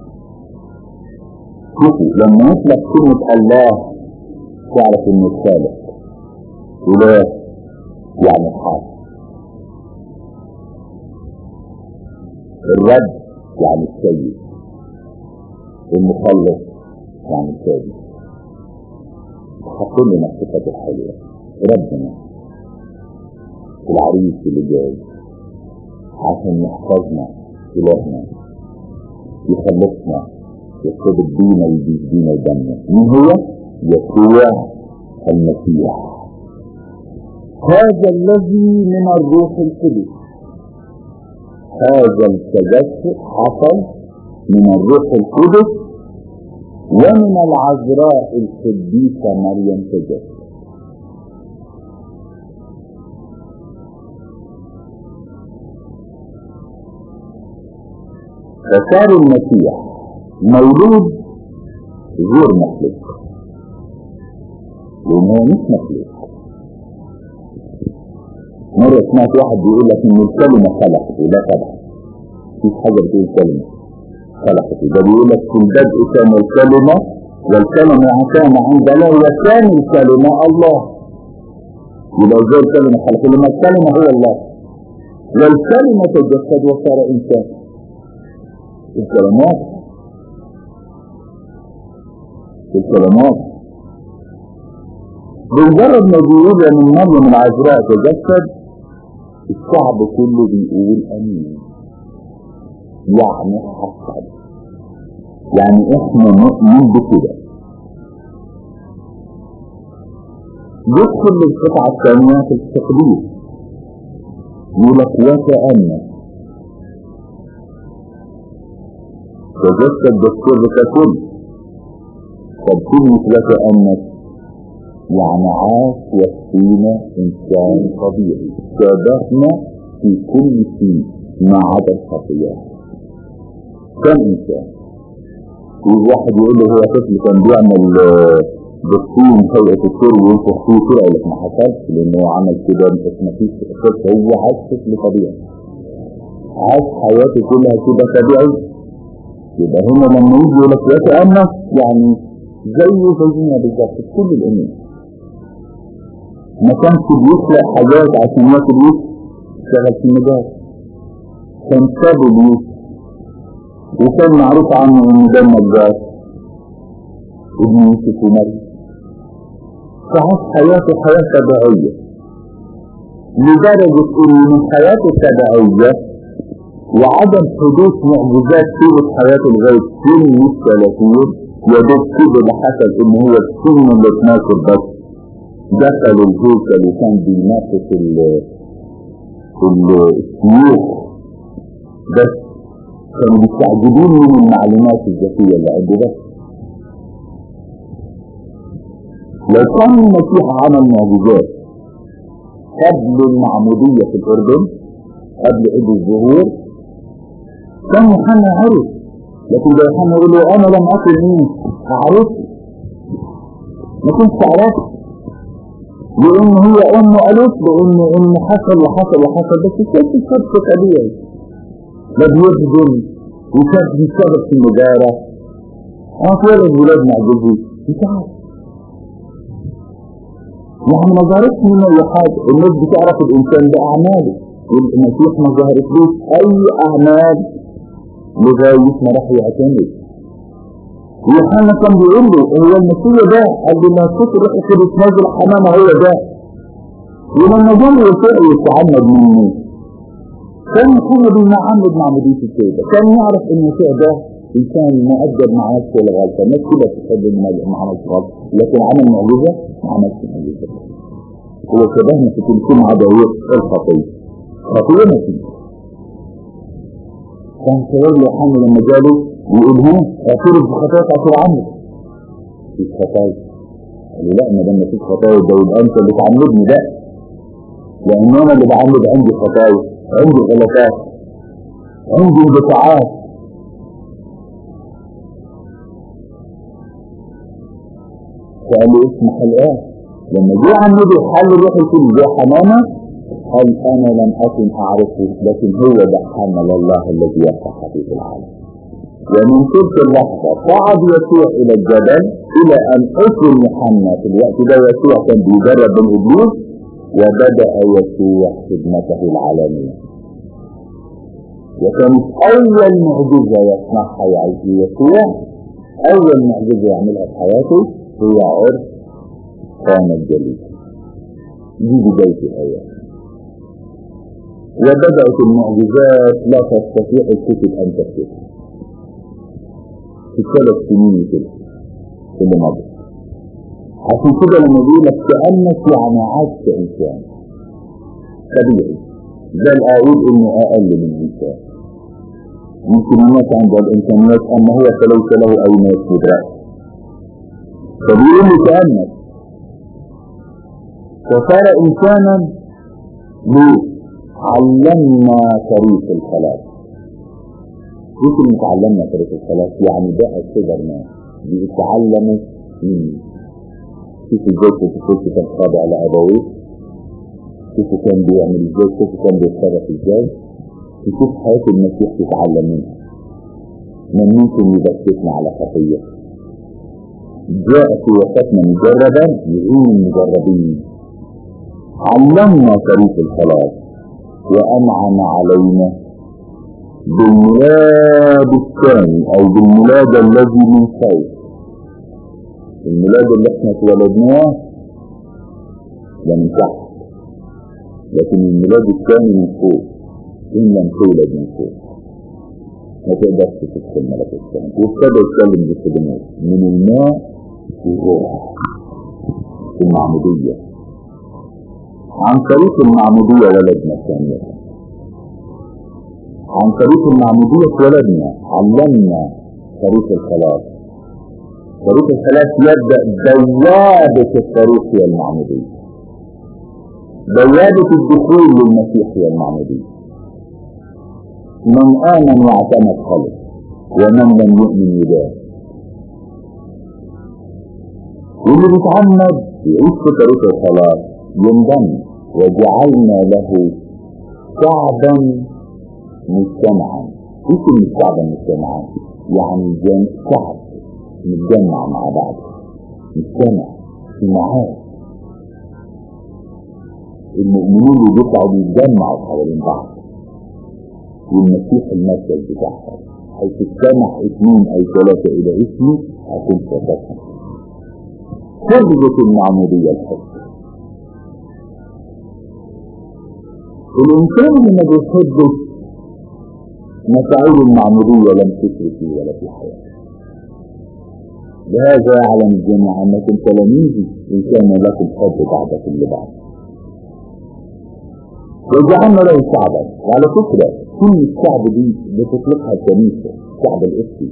[SPEAKER 2] شوفوا لما يطلق كلمة الله تعرف انه الخالق إله يعني الحافظ الرب يعني السيد المخلص يعني السيد حطوا لنا الصفات الحلوة ربنا العريس اللي جاي عشان يحفظنا إلهنا يخلصنا يصطدق بينا ويجيب بينا ودمنا مين هو؟ يسوع المسيح هذا الذي من الروح القدس هذا التجسد حصل من الروح القدس ومن العذراء القديسة مريم تجسد فصار المسيح مولود غير مخلوق لأن هو مش مخلوق مرة سمعت واحد بيقول لك إن الكلمة خلقته لا طبعا مفيش حاجة بتقول كلمة خلقته ده بيقول لك في البدء كان الكلمة والكلمة كان عند الله وكان الكلمة الله يبقى ازاي الكلمة خلقته لما الكلمة هو الله والكلمة تجسد وصار إنسان الكلمات الكلمات بمجرد ما بيقول ان مريم العذراء تجسد الشعب كله بيقول امين يعني حصل يعني احنا نؤمن بكده يدخل للقطعة الثانية في التقدير يقول لك وكأن تجسد بالسر ككل طب كلمة وكأنك يعني عاش وفينا إنسان طبيعي شابهنا في كل شيء ما عدا الخطيئة كم إنسان واحد يقول له هو طفل كان بيعمل بالصين هيئة السر وينفخ فيه كده يقول لك ما حصلش لأن هو عمل كده ما فيش طفل هو عاش طفل طبيعي عاش حياته كلها كده طبيعي يبقى هنا لما يجي يقول لك وكأنه يعني زيه زينا بالظبط في كل الأمور ما كانش بيخلق حاجات عشان ياكل وش اشتغل في المجال كان سابه ليوسف وكان معروف عنه انه ده النجار ابن يوسف ومريم فعاش حياته حياة طبيعية لدرجة ان من حياته الطبيعية وعدم حدوث معجزات طول حياته لغاية سن الثلاثين يا دوب كده اللي حصل ان هو السن اللي 12 بس دخل الهيكل وكان بينافس ال- ال- السيوف بس كانوا مستعجبين من المعلومات الذكية اللي عنده بس لو كان المسيح عمل معجزات قبل المعمودية في الأردن قبل عيد الظهور كان يوحنا عرف لكن ده يوحنا يقول له أنا لم أكن مين أعرف ما كنتش عرفت لأن هي أمه قالت لأن إن حصل وحصل وحصل بس كانت الصدق طبيعي لا بيخدم وكان بيشتغل في المجارة أطول الولاد معجزين مش عارف يعني ما ظهرتش منه أي حاجة الناس بتعرف الإنسان بأعماله والمسيح ما ظهرتلوش أي أعمال لغاية ما راح يعتمد يوحنا كان بيقول له هو المسيح ده قال له ما كنت روح القدس نازل حمامة هو ده ولما جه يسوع يتعمد منه كان يوحنا بيعمد مع مدينة السيدة كان يعرف ان يسوع ده انسان مؤدب مع نفسه الغلطة الناس كلها بتحب المال- مع نفسه غلطة لكن عمل معجزة مع نفسه معجزة هو شبهنا في كل كلمة عدا هو الخطية خطية ما فيه كان شباب يوحنا لما جاله يقول ها اعترف بخطاياك اعترف عنك مفيش خطايا قال له لا ما دام مفيش خطايا ده يبقى انت اللي تعمدني ده لان انا اللي بعمد عندي خطايا عندي غلطات عندي انقطاعات فقال له اسمح الآن لما جه عن النبي حل الروح القدس جه حمامة قال أنا لم أكن أعرفه لكن هو ده حمل الله الذي يفتح في العالم ومن تلك اللحظة صعد يسوع إلى الجبل إلى أن أسر يوحنا في الوقت ده يسوع كان بيجرب بالإبليس وبدأ يسوع خدمته العالمية وكانت أول معجزة يصنعها يعيش يسوع أول معجزة يعملها في حياته هي عرس قام الجليل دي بداية الآيات وبدأت المعجزات لا تستطيع الكتب أن تكتبها في الثلاث سنين كده اللي مضت عشان كده لما بيقول لك كأنك يعني عدت إنسان طبيعي ده الأقول إنه أقل من الإنسان يمكن الناس عندها الإمكانيات أما هو فليس له أي ناس يدرك فبيقول لي كأنك فصار إنسانا ليه؟ علمنا طريق الخلاص ممكن نتعلمنا طريق الخلاص يعني بقى كبرنا بيتعلموا مني شوف ازاي كنت كنت كان خاضع لأبويه شوف كان بيعمل ازاي شوف كان بيتصرف ازاي تشوف حياة المسيح تتعلم منها من ممكن يبكتنا على خطية جاء في وسطنا مجربا يعين المجربين علمنا طريق الخلاص وأنعم علينا بالميلاد الثاني أو بالميلاد الذي من فوق الميلاد اللي احنا اتولدناه ده من تحت لكن الميلاد الثاني من فوق إن لم تولد من فوق ما تقدرش تدخل ملك السماء وابتدى يتكلم بالكلمات من الماء والروح في المعمودية عن طريق المعمودية ولدنا ثانية عن طريق المعمودية ولدنا علمنا طريق الخلاص طريق الخلاص يبدأ بوابة الطريق هي المعمودية بوابة الدخول للمسيح هي المعمودية من آمن واعتمد خلص ومن لم يؤمن يدان واللي بيتعمد يعيش في طريق الخلاص ينضم وجعلنا له شعبا مجتمعا ايه كلمة شعبا مجتمعا؟ يعني جن شعب متجمع مع بعض مجتمع في معاد المؤمنين اللي بيطلعوا بيتجمعوا حوالين بعض والمسيح المركز بتاعها حيث اجتمع اثنين او ثلاثة الى اسمي اكون وسطهم خرجت المعمودية الحب الانسان اللي ما بيحبش مفاعيل المعمودية لم تسري فيه ولا في حياته لهذا يعلم الجميع انكم تلاميذي ان كان لكم حب بعضكم لبعض وجعلنا له شعبا وعلى فكرة كل الشعب دي بتطلقها الكنيسة شعب الاسي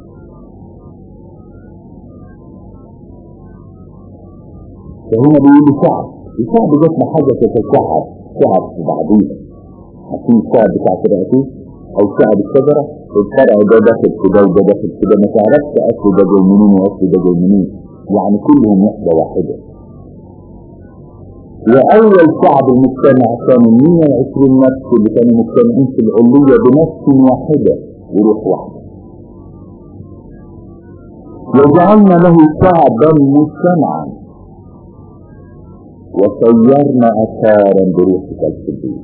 [SPEAKER 2] فهنا بيقولوا شعب الشعب جاتنا حاجة تتشعب شعب في بعضيها عشان الشعب بتاع فرقته او شعب الشجرة الفرع ده داخل في ده وده داخل في ده ما تعرفش اصل ده جاي منين واصل ده جاي منين يعني كلهم وحدة واحدة وأول شعب المجتمع كان 120 نفس اللي كانوا مجتمعين في العلية بنفس واحدة وروح واحدة وجعلنا له شعبا مجتمعا وصيرنا أثارا بروحك القدوس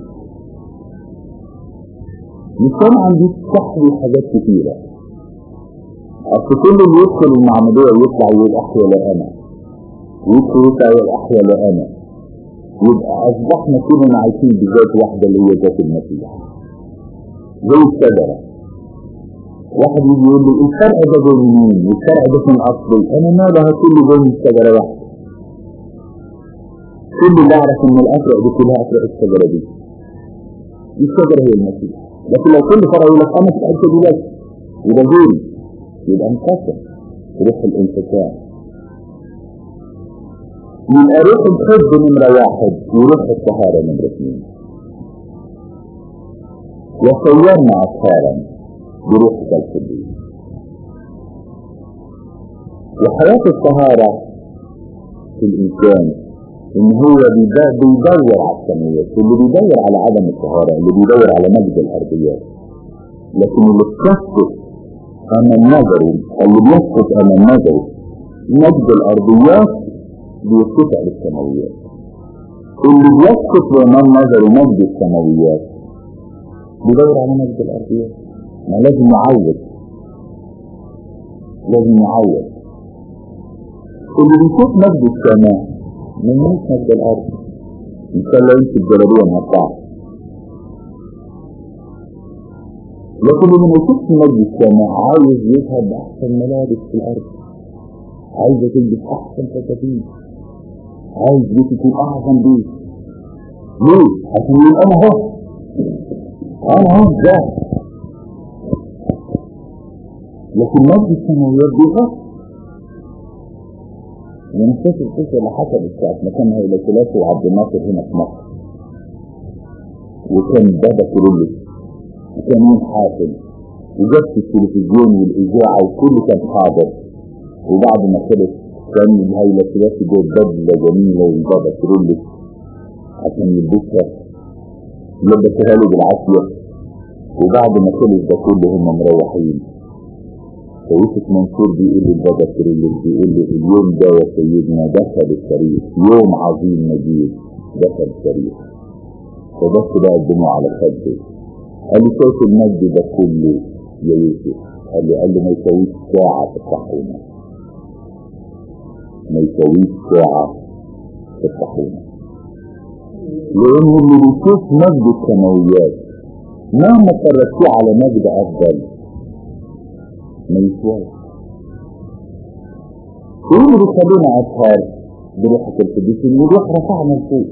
[SPEAKER 2] مجتمعا دي تحوي حاجات كتيرة أصل كل اللي يدخل المعمودية يطلع يقول أحيا لا أنا ويدخل يطلع يقول أحيا لا أنا يبقى أصبحنا كلنا عايشين بذات واحدة اللي هي ذات المسيح زي الشجرة واحد يجي يقول لي الفرع ده جاي منين والفرع ده من أصلي أنا مالها كله جاي من شجرة واحدة كل اللي أعرف إن الأفرع دي كلها أفرع الشجرة دي الشجرة هي المسيح لكن لو كل فرع يقول لك أنا في الحتة دي بس يبقى غيري يبقى انفصل روح الانفصال يبقى روح الحب نمرة واحد وروح الطهارة نمرة اثنين وصيرنا أطهارا بروح القدوس وحياة الطهارة في الإنسان إن هو بيدور على السماوات اللي بيدور على عدم الطهارة اللي بيدور على مجد الأرضيات لكن اللي بتسقط أمام نظره اللي بيسقط أمام نظره مجد الأرضيات بيرتفع للسماويات اللي بيسقط أمام نظره مجد السماويات بيدور على مجد الأرضيات ما لازم يعوض لازم يعوض اللي بيشوف مجد السماء من مش مجد الأرض إن شاء الله يمشي الجلابية مع بعض لكن اللي ما يشوفش مجد السماء عايز يذهب بأحسن ملابس في الأرض عايز تلبس أحسن فساتين عايز بيت يكون أحسن بيت ليه؟ عشان يقول أنا هو أنا هو ده لكن مجد السماويات دي غلط من فكر القصة اللي حصلت ساعة ما كان هيلا ثلاثة وعبد الناصر هنا في مصر وكان بابا كرولوس وكان يوم حافل وجبت التلفزيون والإذاعة وكل كان حاضر وبعد ما خلص كان الهيلا ثلاثة جاب بدلة جميلة لبابا كرولوس عشان يلبسها لبسها له بالعافية وبعد ما خلص ده كله هم مروحين فيوسف منصور بيقول للبابا كريلوس بيقول له اليوم ده يا سيدنا دخل التاريخ يوم عظيم مجيد دخل التاريخ فبص بقى الدموع على خده قال لي شايف المجد ده كله يا يوسف قال لي قال لي ما يساويش ساعة في الطاحونة ما يساويش ساعة في الطاحونة لأن اللي بيشوف مجد السماويات مهما فرجتيه على مجد أفضل ما يسواش ايه اللي بيخلينا اطهار بروحة القدس ان الروح رفعنا لفوق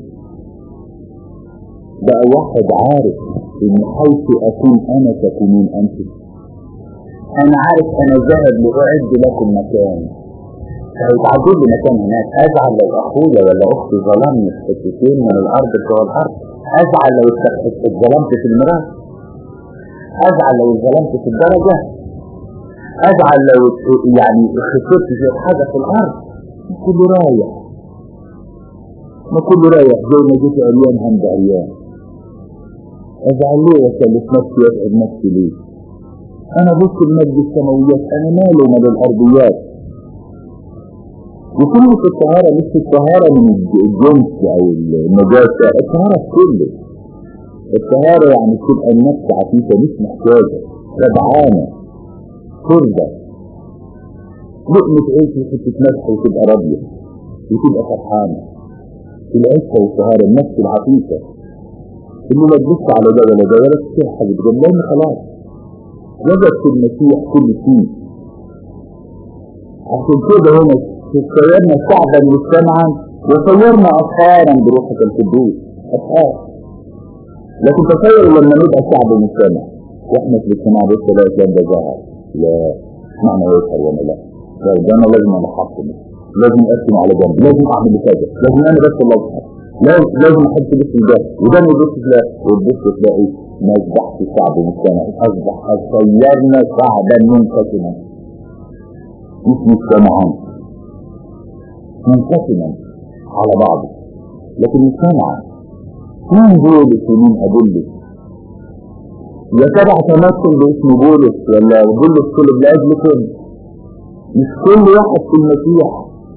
[SPEAKER 2] بقى واحد عارف ان حيث اكون انا تكونون انتم انا عارف انا ذاهب لاعد لكم مكان هيتعدل لي مكان هناك ازعل لو اخويا ولا اختي ظلمني في حتتين من الارض جوه الارض ازعل لو اتظلمت في الميراث ازعل لو اتظلمت في الدرجه ازعل لو يعني خسرت في حاجة في الارض ما كله رايح ما كله رايح زي ما جيت عريان عند عريان ازعل ليه واسلف نفسي واتعب نفسي ليه انا بص المجد السماويات انا مالي ومال الارضيات وكلمة الطهارة مش الطهارة من الجنس او النجاسة الطهارة في كله الطهارة يعني تبقى النفس عفيفة مش محتاجة شبعانة ترضى لقمة عيش وحتة ملح وتبقى راضية وتبقى فرحانة العفة والطهارة النفس العفيفة اللي لا تبص على ده ولا ده ولا تشوف حاجة تقول لهم خلاص وجد في المسيح كل شيء عشان كده هنا صيرنا شعبا مجتمعا وصيرنا أطهارا بروحك القدوس أطهار لكن تخيل لما نبقى شعب مجتمع واحنا في الاجتماع بص لا الكلام ده ظهر لا معنى يظهر ولا لا ده انا لازم انا احكم لازم اقسم على جنب لازم اعمل كذا لازم انا بس اللي اظهر لازم لازم احط بس ده وده ما يبص لا وتبص تلاقي ما اصبحش شعب مجتمع اصبح صيرنا شعبا منقسما مش مجتمعا منقسما على بعضه لكن مجتمعا مين بولس ومين أبولس يا ترى تمثل باسم بولس ولا بولس كل لأجلكم مش كل واحد في المسيح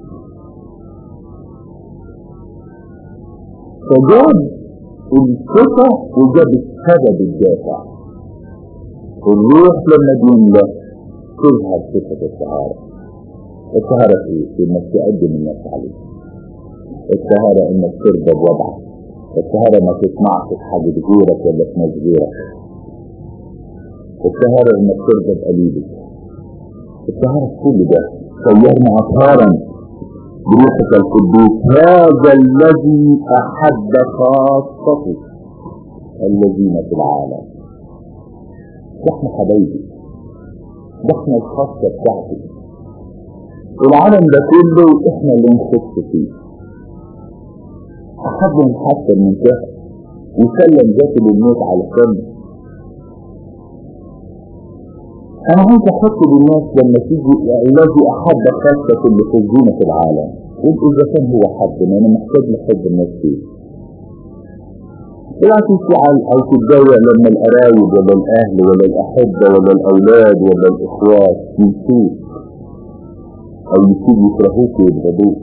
[SPEAKER 2] فجاب الثقة وجاب السبب الدافع الروح لما بيملى تظهر صفة الطهارة الطهارة ايه؟ انك تقدم النفس عليه الطهارة انك ترضى بوضعك الطهارة ما تسمعش في حاجة غيرك ولا في ناس غيرك الطهارة انك ترضى بقليلك الطهارة كل ده صيرنا أطهارا بروحك القدوس هذا الذي أحب خاصته الذين في العالم احنا حبايبي ده احنا الخاصة بتاعتي العالم ده كله احنا اللي نخص فيه أحد حتى المنتهى وسلم ذاته للموت على السنة أنا عايز أحط بالناس لما تيجي الذي أحب خاصة اللي في الزينة في العالم قول إذا كان هو حد ما أنا محتاج لحب الناس فيه لا تزعل أو تتضايق لما القرايب ولا الأهل ولا الأحبة ولا الأولاد ولا الإخوات ينسوك أو يسيبوا يكرهوك ويبغضوك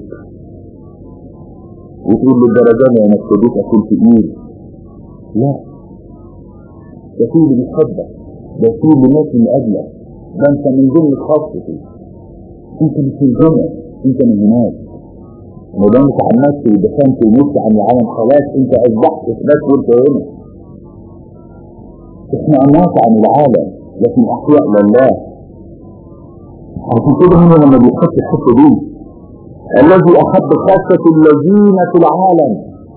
[SPEAKER 2] وتقول للدرجة أنا ابتديت أكون تقيل لا ده في اللي بيحبك ده في اللي ناس من أجلك ده أنت من ضمن خاصتي أنت مش من هنا أنت من هناك ما دام اتعمدت ودفنت ومت عن العالم خلاص أنت أصبحت هناك وأنت هنا إحنا أموات عن العالم لكن أحياء لله عشان كده هنا لما بيحط الحتة دي الذي أحب خاصة الذين في العالم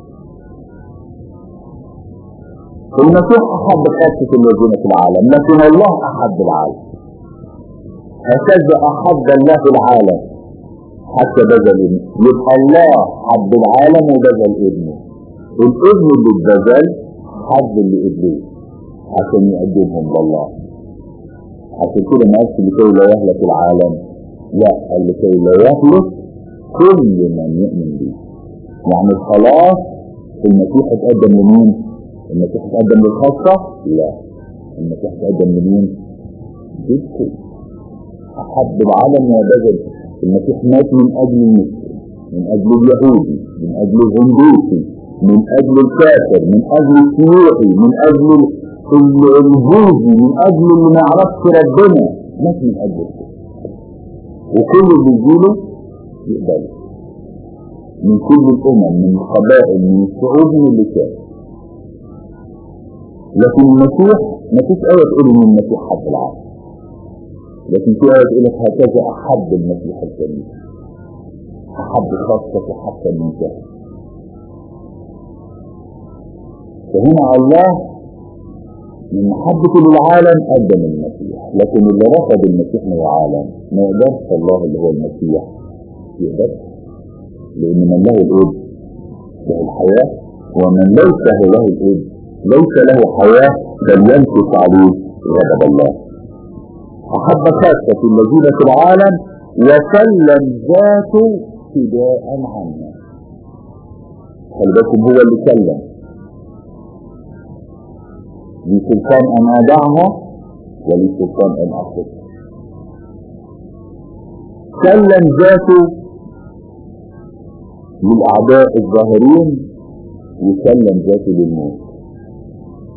[SPEAKER 2] المسيح أحب خاصة الذين في العالم لكن الله أحب العالم هكذا أحب الله العالم حتى بذل يبقى الله حب العالم وبذل ابنه الابن اللي اتبذل حب اللي ابنه عشان يقدمهم لله عشان كده ما قالش لكي لا يهلك العالم لا قال لكي لا يهلك كل من يؤمن به يعني الخلاص المسيح اتقدم لمين المسيح اتقدم للخاصة لا المسيح اتقدم لمين جدكم أحب العالم وبذل المسيح مات من أجل المسلم من أجل اليهودي من أجل الهندوسي من أجل الكافر من أجل السيوحي من أجل البوذي من أجل اللي ما يعرفش ربنا مات من أجل الكافر وكل اللي يجيله يقبله من كل الأمم من القبائل من الشعوب من اللسان لكن المسيح ما فيش آية تقول إن المسيح حب العالم لكن في آية تقول لك هكذا أحب المسيح الكريم أحب خاصة حتى المنتهى فهنا الله من محبة للعالم قدم المسيح لكن اللي رفض المسيح من العالم ما يقدرش الله اللي هو المسيح يقدر لأن من له الإبن له الحياة ومن ليس له الإبن ليس له حياة بل يمسك عليه غضب الله أحب خاصة الذين في العالم وسلم ذاته فداء عنا خلي بالكم هو اللي سلم لي سلطان أن أدعها ولي سلطان أن أخذ سلم ذاته للأعداء الظاهرين وسلم ذاته للموت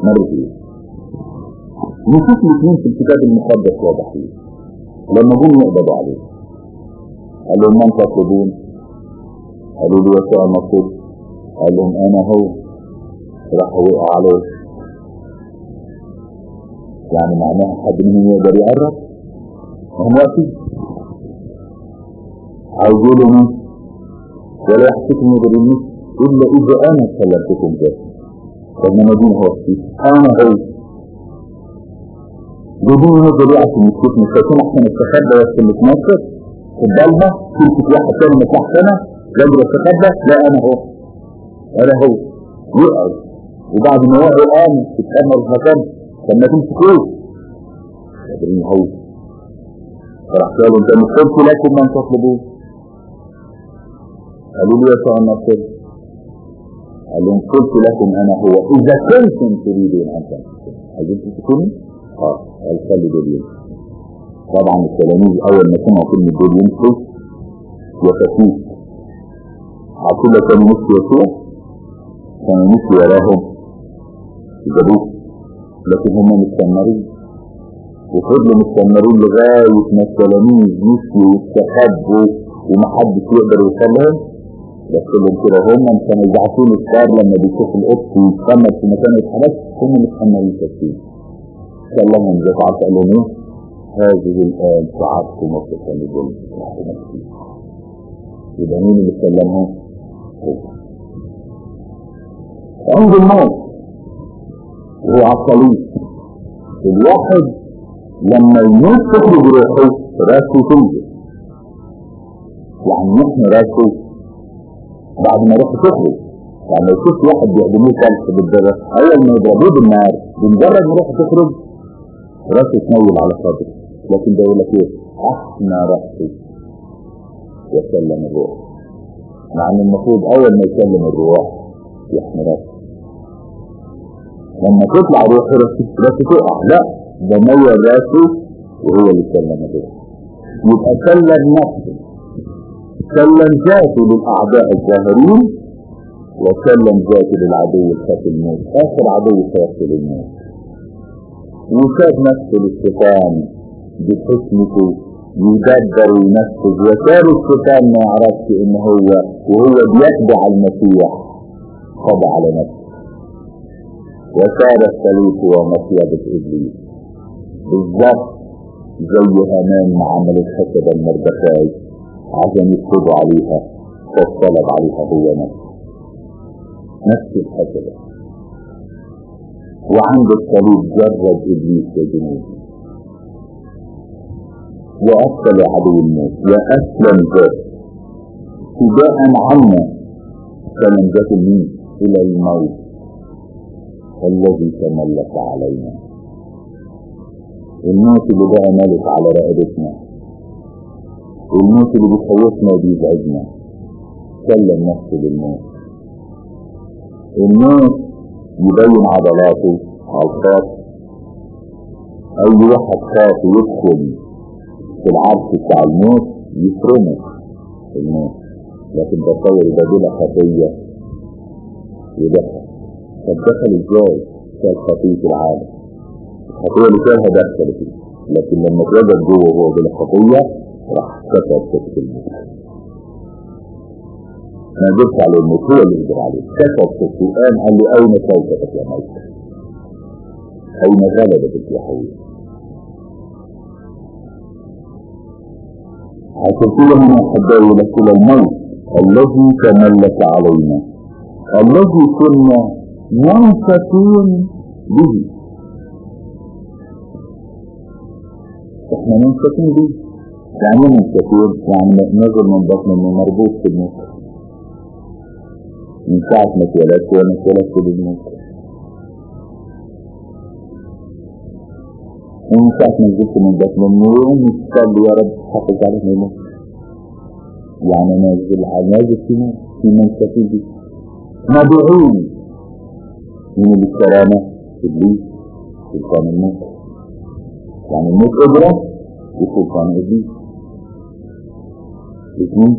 [SPEAKER 2] مرتين نشوف الاثنين في الكتاب المقدس واضحين لما جم يقبضوا عليه قال لهم من تطلبون قالوا له يسوع المصير قال لهم انا هو راحوا وقعوا عليه يعني معناها حد منهم يقدر يقرب هم واقفين عايزين له ولا يحسكم يدروني الا اذا انا كلمتكم به فانما دين هو انا هو بدون نظر عشان نشوف مستكين احسن استخبى بس اللي تنصر قدامها تمسك واحد تاني مصلح سنة يقدر يستخبى لا انا هو انا هو يقعد وبعد ما وقع قام تتأمر المكان لما تمسكوه يدرين هو فراح قالوا انت مش قلت لكم من تطلبوه قالوا لي يسوع النصر قال لهم قلت لكم انا هو اذا كنتم تريدون ان تمسكوا عايزين تمسكوني؟ اه قال خلي دول يمشوا طبعا التلاميذ اول ما سمعوا كلمه دول يمشوا وتفوت عقول كانوا مشوا يسوع كانوا مشوا وراهم جابوه لكن هم مستمرين وفضلوا مستمرين لغايه ما التلاميذ مشوا واستخبوا ومحدش يقدر يوصل لهم بس اللي كده هم كانوا يبعثون الستار لما بيشوفوا القط ويتخمد في مكان يتحرك هم متحملين تفكير كلمهم زي قال لهم ايه هذه الآن ساعتكم وتسندون يبقى مين اللي كلمهم؟ هو عند الموت هو على الصليب الواحد لما يموت تخرج روحه راسه تنزل يعني نحن راسه بعد ما روحه تخرج يعني لو شفت واحد بيهدموه كلف بالدرة اول ما يضربوه بالنار بمجرد ما روحه تخرج راسه تنول على صدره لكن ده يقول لك ايه احنى راسه وسلم الروح مع ان المفروض اول ما يسلم الروح يحمي راسه لما تطلع روح راسه تقع لا ده نور راسه وهو اللي سلم الروح يبقى سلم نفسه سلم ذاته للاعداء الظاهرين وسلم ذاته للعدو الخاف الموت اخر عدو خاف للموت وساب نفسه للشيطان بحكمته يدبر وينفذ وساب الشيطان ما يعرفش ان هو وهو بيتبع المسيح خضع على نفسه وساب الثالوث ومصيبة ابليس بالظبط زي هامان ما عمل الحسد المردخاي عشان يفرضوا عليها فاطلب عليها هو نفسه نفس الحسد وعند الصليب جرد ابليس وجنوده وأبطل عدو الموت وأسلم ذاته فداء عنا سلم ذات الموت إلى الموت الذي تملك علينا الموت اللي بقى ملك على رقبتنا الموت اللي بيخوفنا وبيزعجنا سلم نفسه للموت الموت يبين عضلاته على الخاص اي واحد خاف يدخل في العرش بتاع الموت يفرمه في الموت لكن تصور ده بلا خطية ودخل طب دخل ازاي؟ كان خطية العالم الخطية اللي كانها دخل فيه لكن لما اتوجد جوه وهو بلا خطية راح كسر سكة الموت ما جبت على الموت هو اللي يقدر عليه كسر سكة الآن قال له أين صوتك يا موت؟ أين غلبتك يا حبيبي؟ عشان من أحبائي لك إلى الموت الذي تملك علينا الذي كنا منفتون به احنا منفتون به يعني منفتون يعني نزل من بطن انه مربوط في الموت من ساعة ما اتولدت وانا اتولدت بالموت ومن ساعة ما نزلت من بطن النور مصلي يا رب حافظ عليه ما يموت يعني نازل على نازل في موت في منفتون به مدعوين من الكرامة إبليس سلطان الموت يعني الموت قدرة وسلطان إبليس اثنين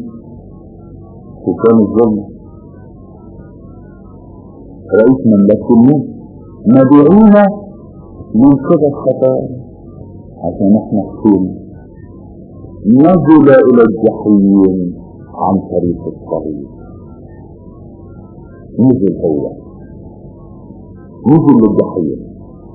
[SPEAKER 2] سلطان الظلم رئيس مملكة الموت مدعوين من كده الخطايا عشان احنا حكينا نزل الى الجحيم عن طريق الصليب نزل هو نزل للجحيم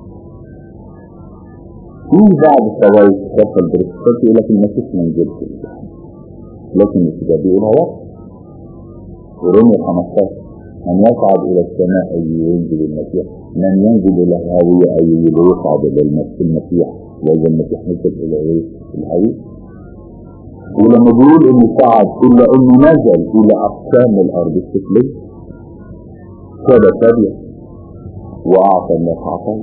[SPEAKER 2] في بعض الفوائد داخل البروتستانت يقول لك المسيح ما نزلش للجحيم لكن الكتاب بيقولها واضح ورمي 15 من يصعد الى السماء اي ينزل المسيح من ينزل الى الهاوية اي يصعد الى المسيح وإذا المسيح نزل الى ايه الهاوية ولما بيقول انه صعد الا انه نزل الى اقسام الارض السفلية كده سابية واعطى الناس عطايا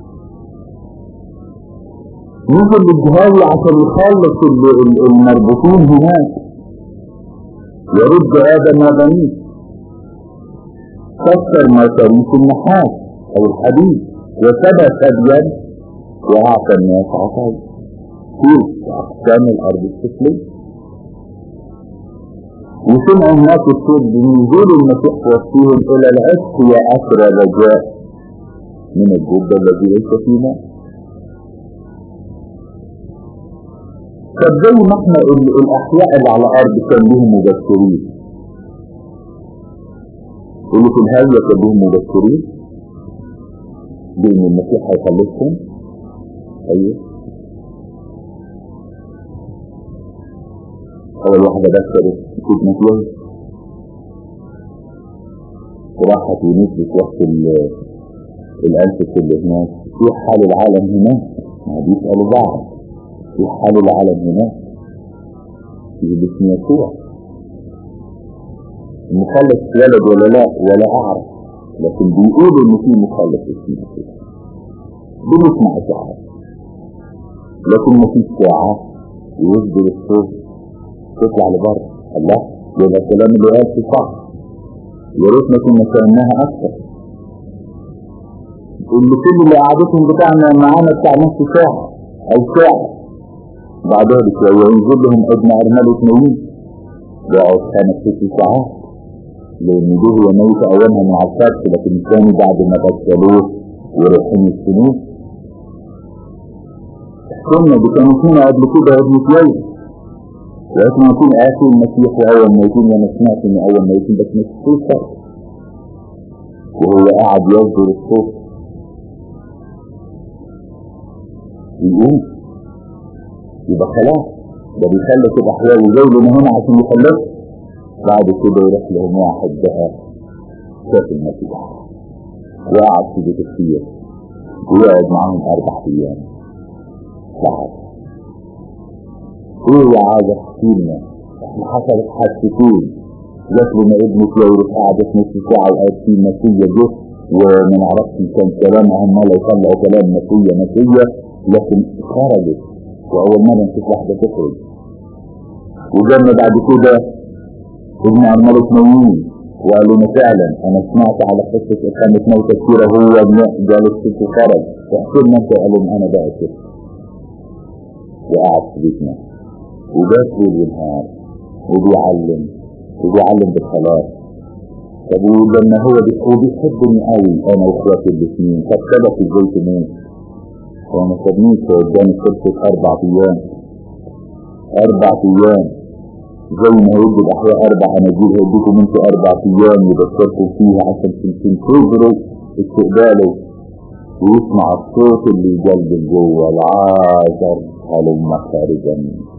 [SPEAKER 2] نزل للجهاوي عشان يخلص المربوطين هناك يرد ادم وبنيه كسر ما تريك النحاس او الحديد وثبت ابيض واعطى الناس عطايا في اقسام الارض السفليه وسمع الناس الصوت بنزول المسيح وصيهم الى العشق يا اسرى رجاء من الجب الذي ليس فينا طب زي ما احنا الاحياء اللي على الارض كان لهم مبشرين اللي في الهاوية كان لهم مبشرين بان المسيح هيخلصهم ايوه اول واحدة بشرت سيدنا كويس راحت ونزلت وقت الألف اللي هناك في حال العالم هناك ما بيسألوا بعض في حال العالم هناك في باسم يسوع المخلص ولد ولا لا ولا أعرف لكن بيقولوا إن في مخلص اسمه يسوع بنسمع إشاعات لكن ما فيش ساعة يصدر الصوت تطلع لبره الله يبقى الكلام اللي قال في صح يا ريتنا كنا فهمناها اكثر اللي كل اللي قعدتهم بتاعنا معانا بتاع نص ساعة او ساعة بعدها بشوية ينزل لهم ابن ارملة نويل يقعد خمس ست ساعات لان ده هو ميت اولها مع الفتح لكن الثاني بعد ما غسلوه ورايحين السنين كنا دي كانوا فينا قبل كده ابن كويس لكن يكون آتي المسيح وأول ما يكون وأنا سمعت إنه أول ما يكون بس مش في فرق وهو قاعد يصدر الصوت يقوم يبقى خلاص ده بيخلص الأحوال وجاي لنا هنا عشان يخلص بعد كده يروح لهم واحد بقى شاف المسيح وقعد في بيت السير ويقعد معاهم أربع أيام صعب ايه يا عادة حكيمنا احنا حصلت حادثتين جات لنا ابن كويس قعدت نص ساعة وقعدت في مسية جه وما نعرفش كان كلام عمال يطلعوا كلام مسية مسية لكن خرجت وأول مرة نشوف واحدة تخرج وجانا بعد كده ابن عمال نوين وقال لنا فعلا انا سمعت على قصة اقامة موتة كتيرة هو ابن جالس ست خرج واحكي انت قال لهم انا بقى كده وقعد في بيتنا وجات ليل ونهار وبيعلم وبيعلم بالخلاص طب لما هو بيحبني قوي انا واخواتي الاثنين طب سبق ازاي تموت هو ما سابنيش قدامي فرصة اربع ايام اربع ايام زي ما هيدي الاحياء اربع اناجيل هيديكم انتوا اربع ايام يبشركم فيها عشان تنتظروا استقباله ويسمع الصوت اللي يجلد جوه العازر هلم خارجا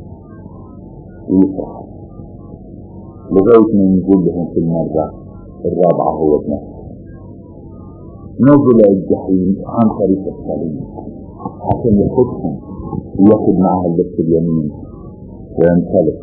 [SPEAKER 2] ويفرح لغاية ما ينزل لهم في المرة الرابعة هو بنفسه نزل الجحيم عن طريق الصليب عشان ياخدهم وياخد معها اللبس اليمين وينطلق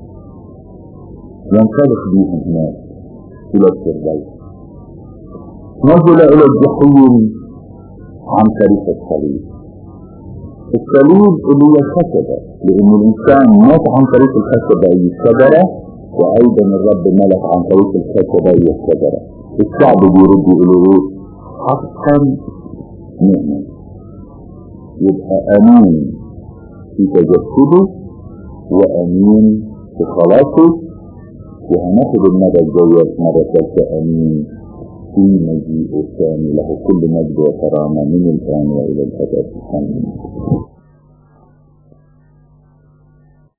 [SPEAKER 2] ينطلق بيهم هناك إلى الفردوس نزل إلى الجحيم عن طريق الصليب الصليب اللي هي الخشبة لأن الإنسان مات عن طريق الخشبة أي الشجرة وأيضا الرب ملك عن طريق الخشبة أي الشجرة الشعب بيرد إليه حقا نعمة يبقى أمين في تجسده وأمين في خلاصه وهناخد المرة الجاية مرة ثالثة أمين في مجيء الثاني له كل مجد وكرامة من الآن وإلى الأبد آمين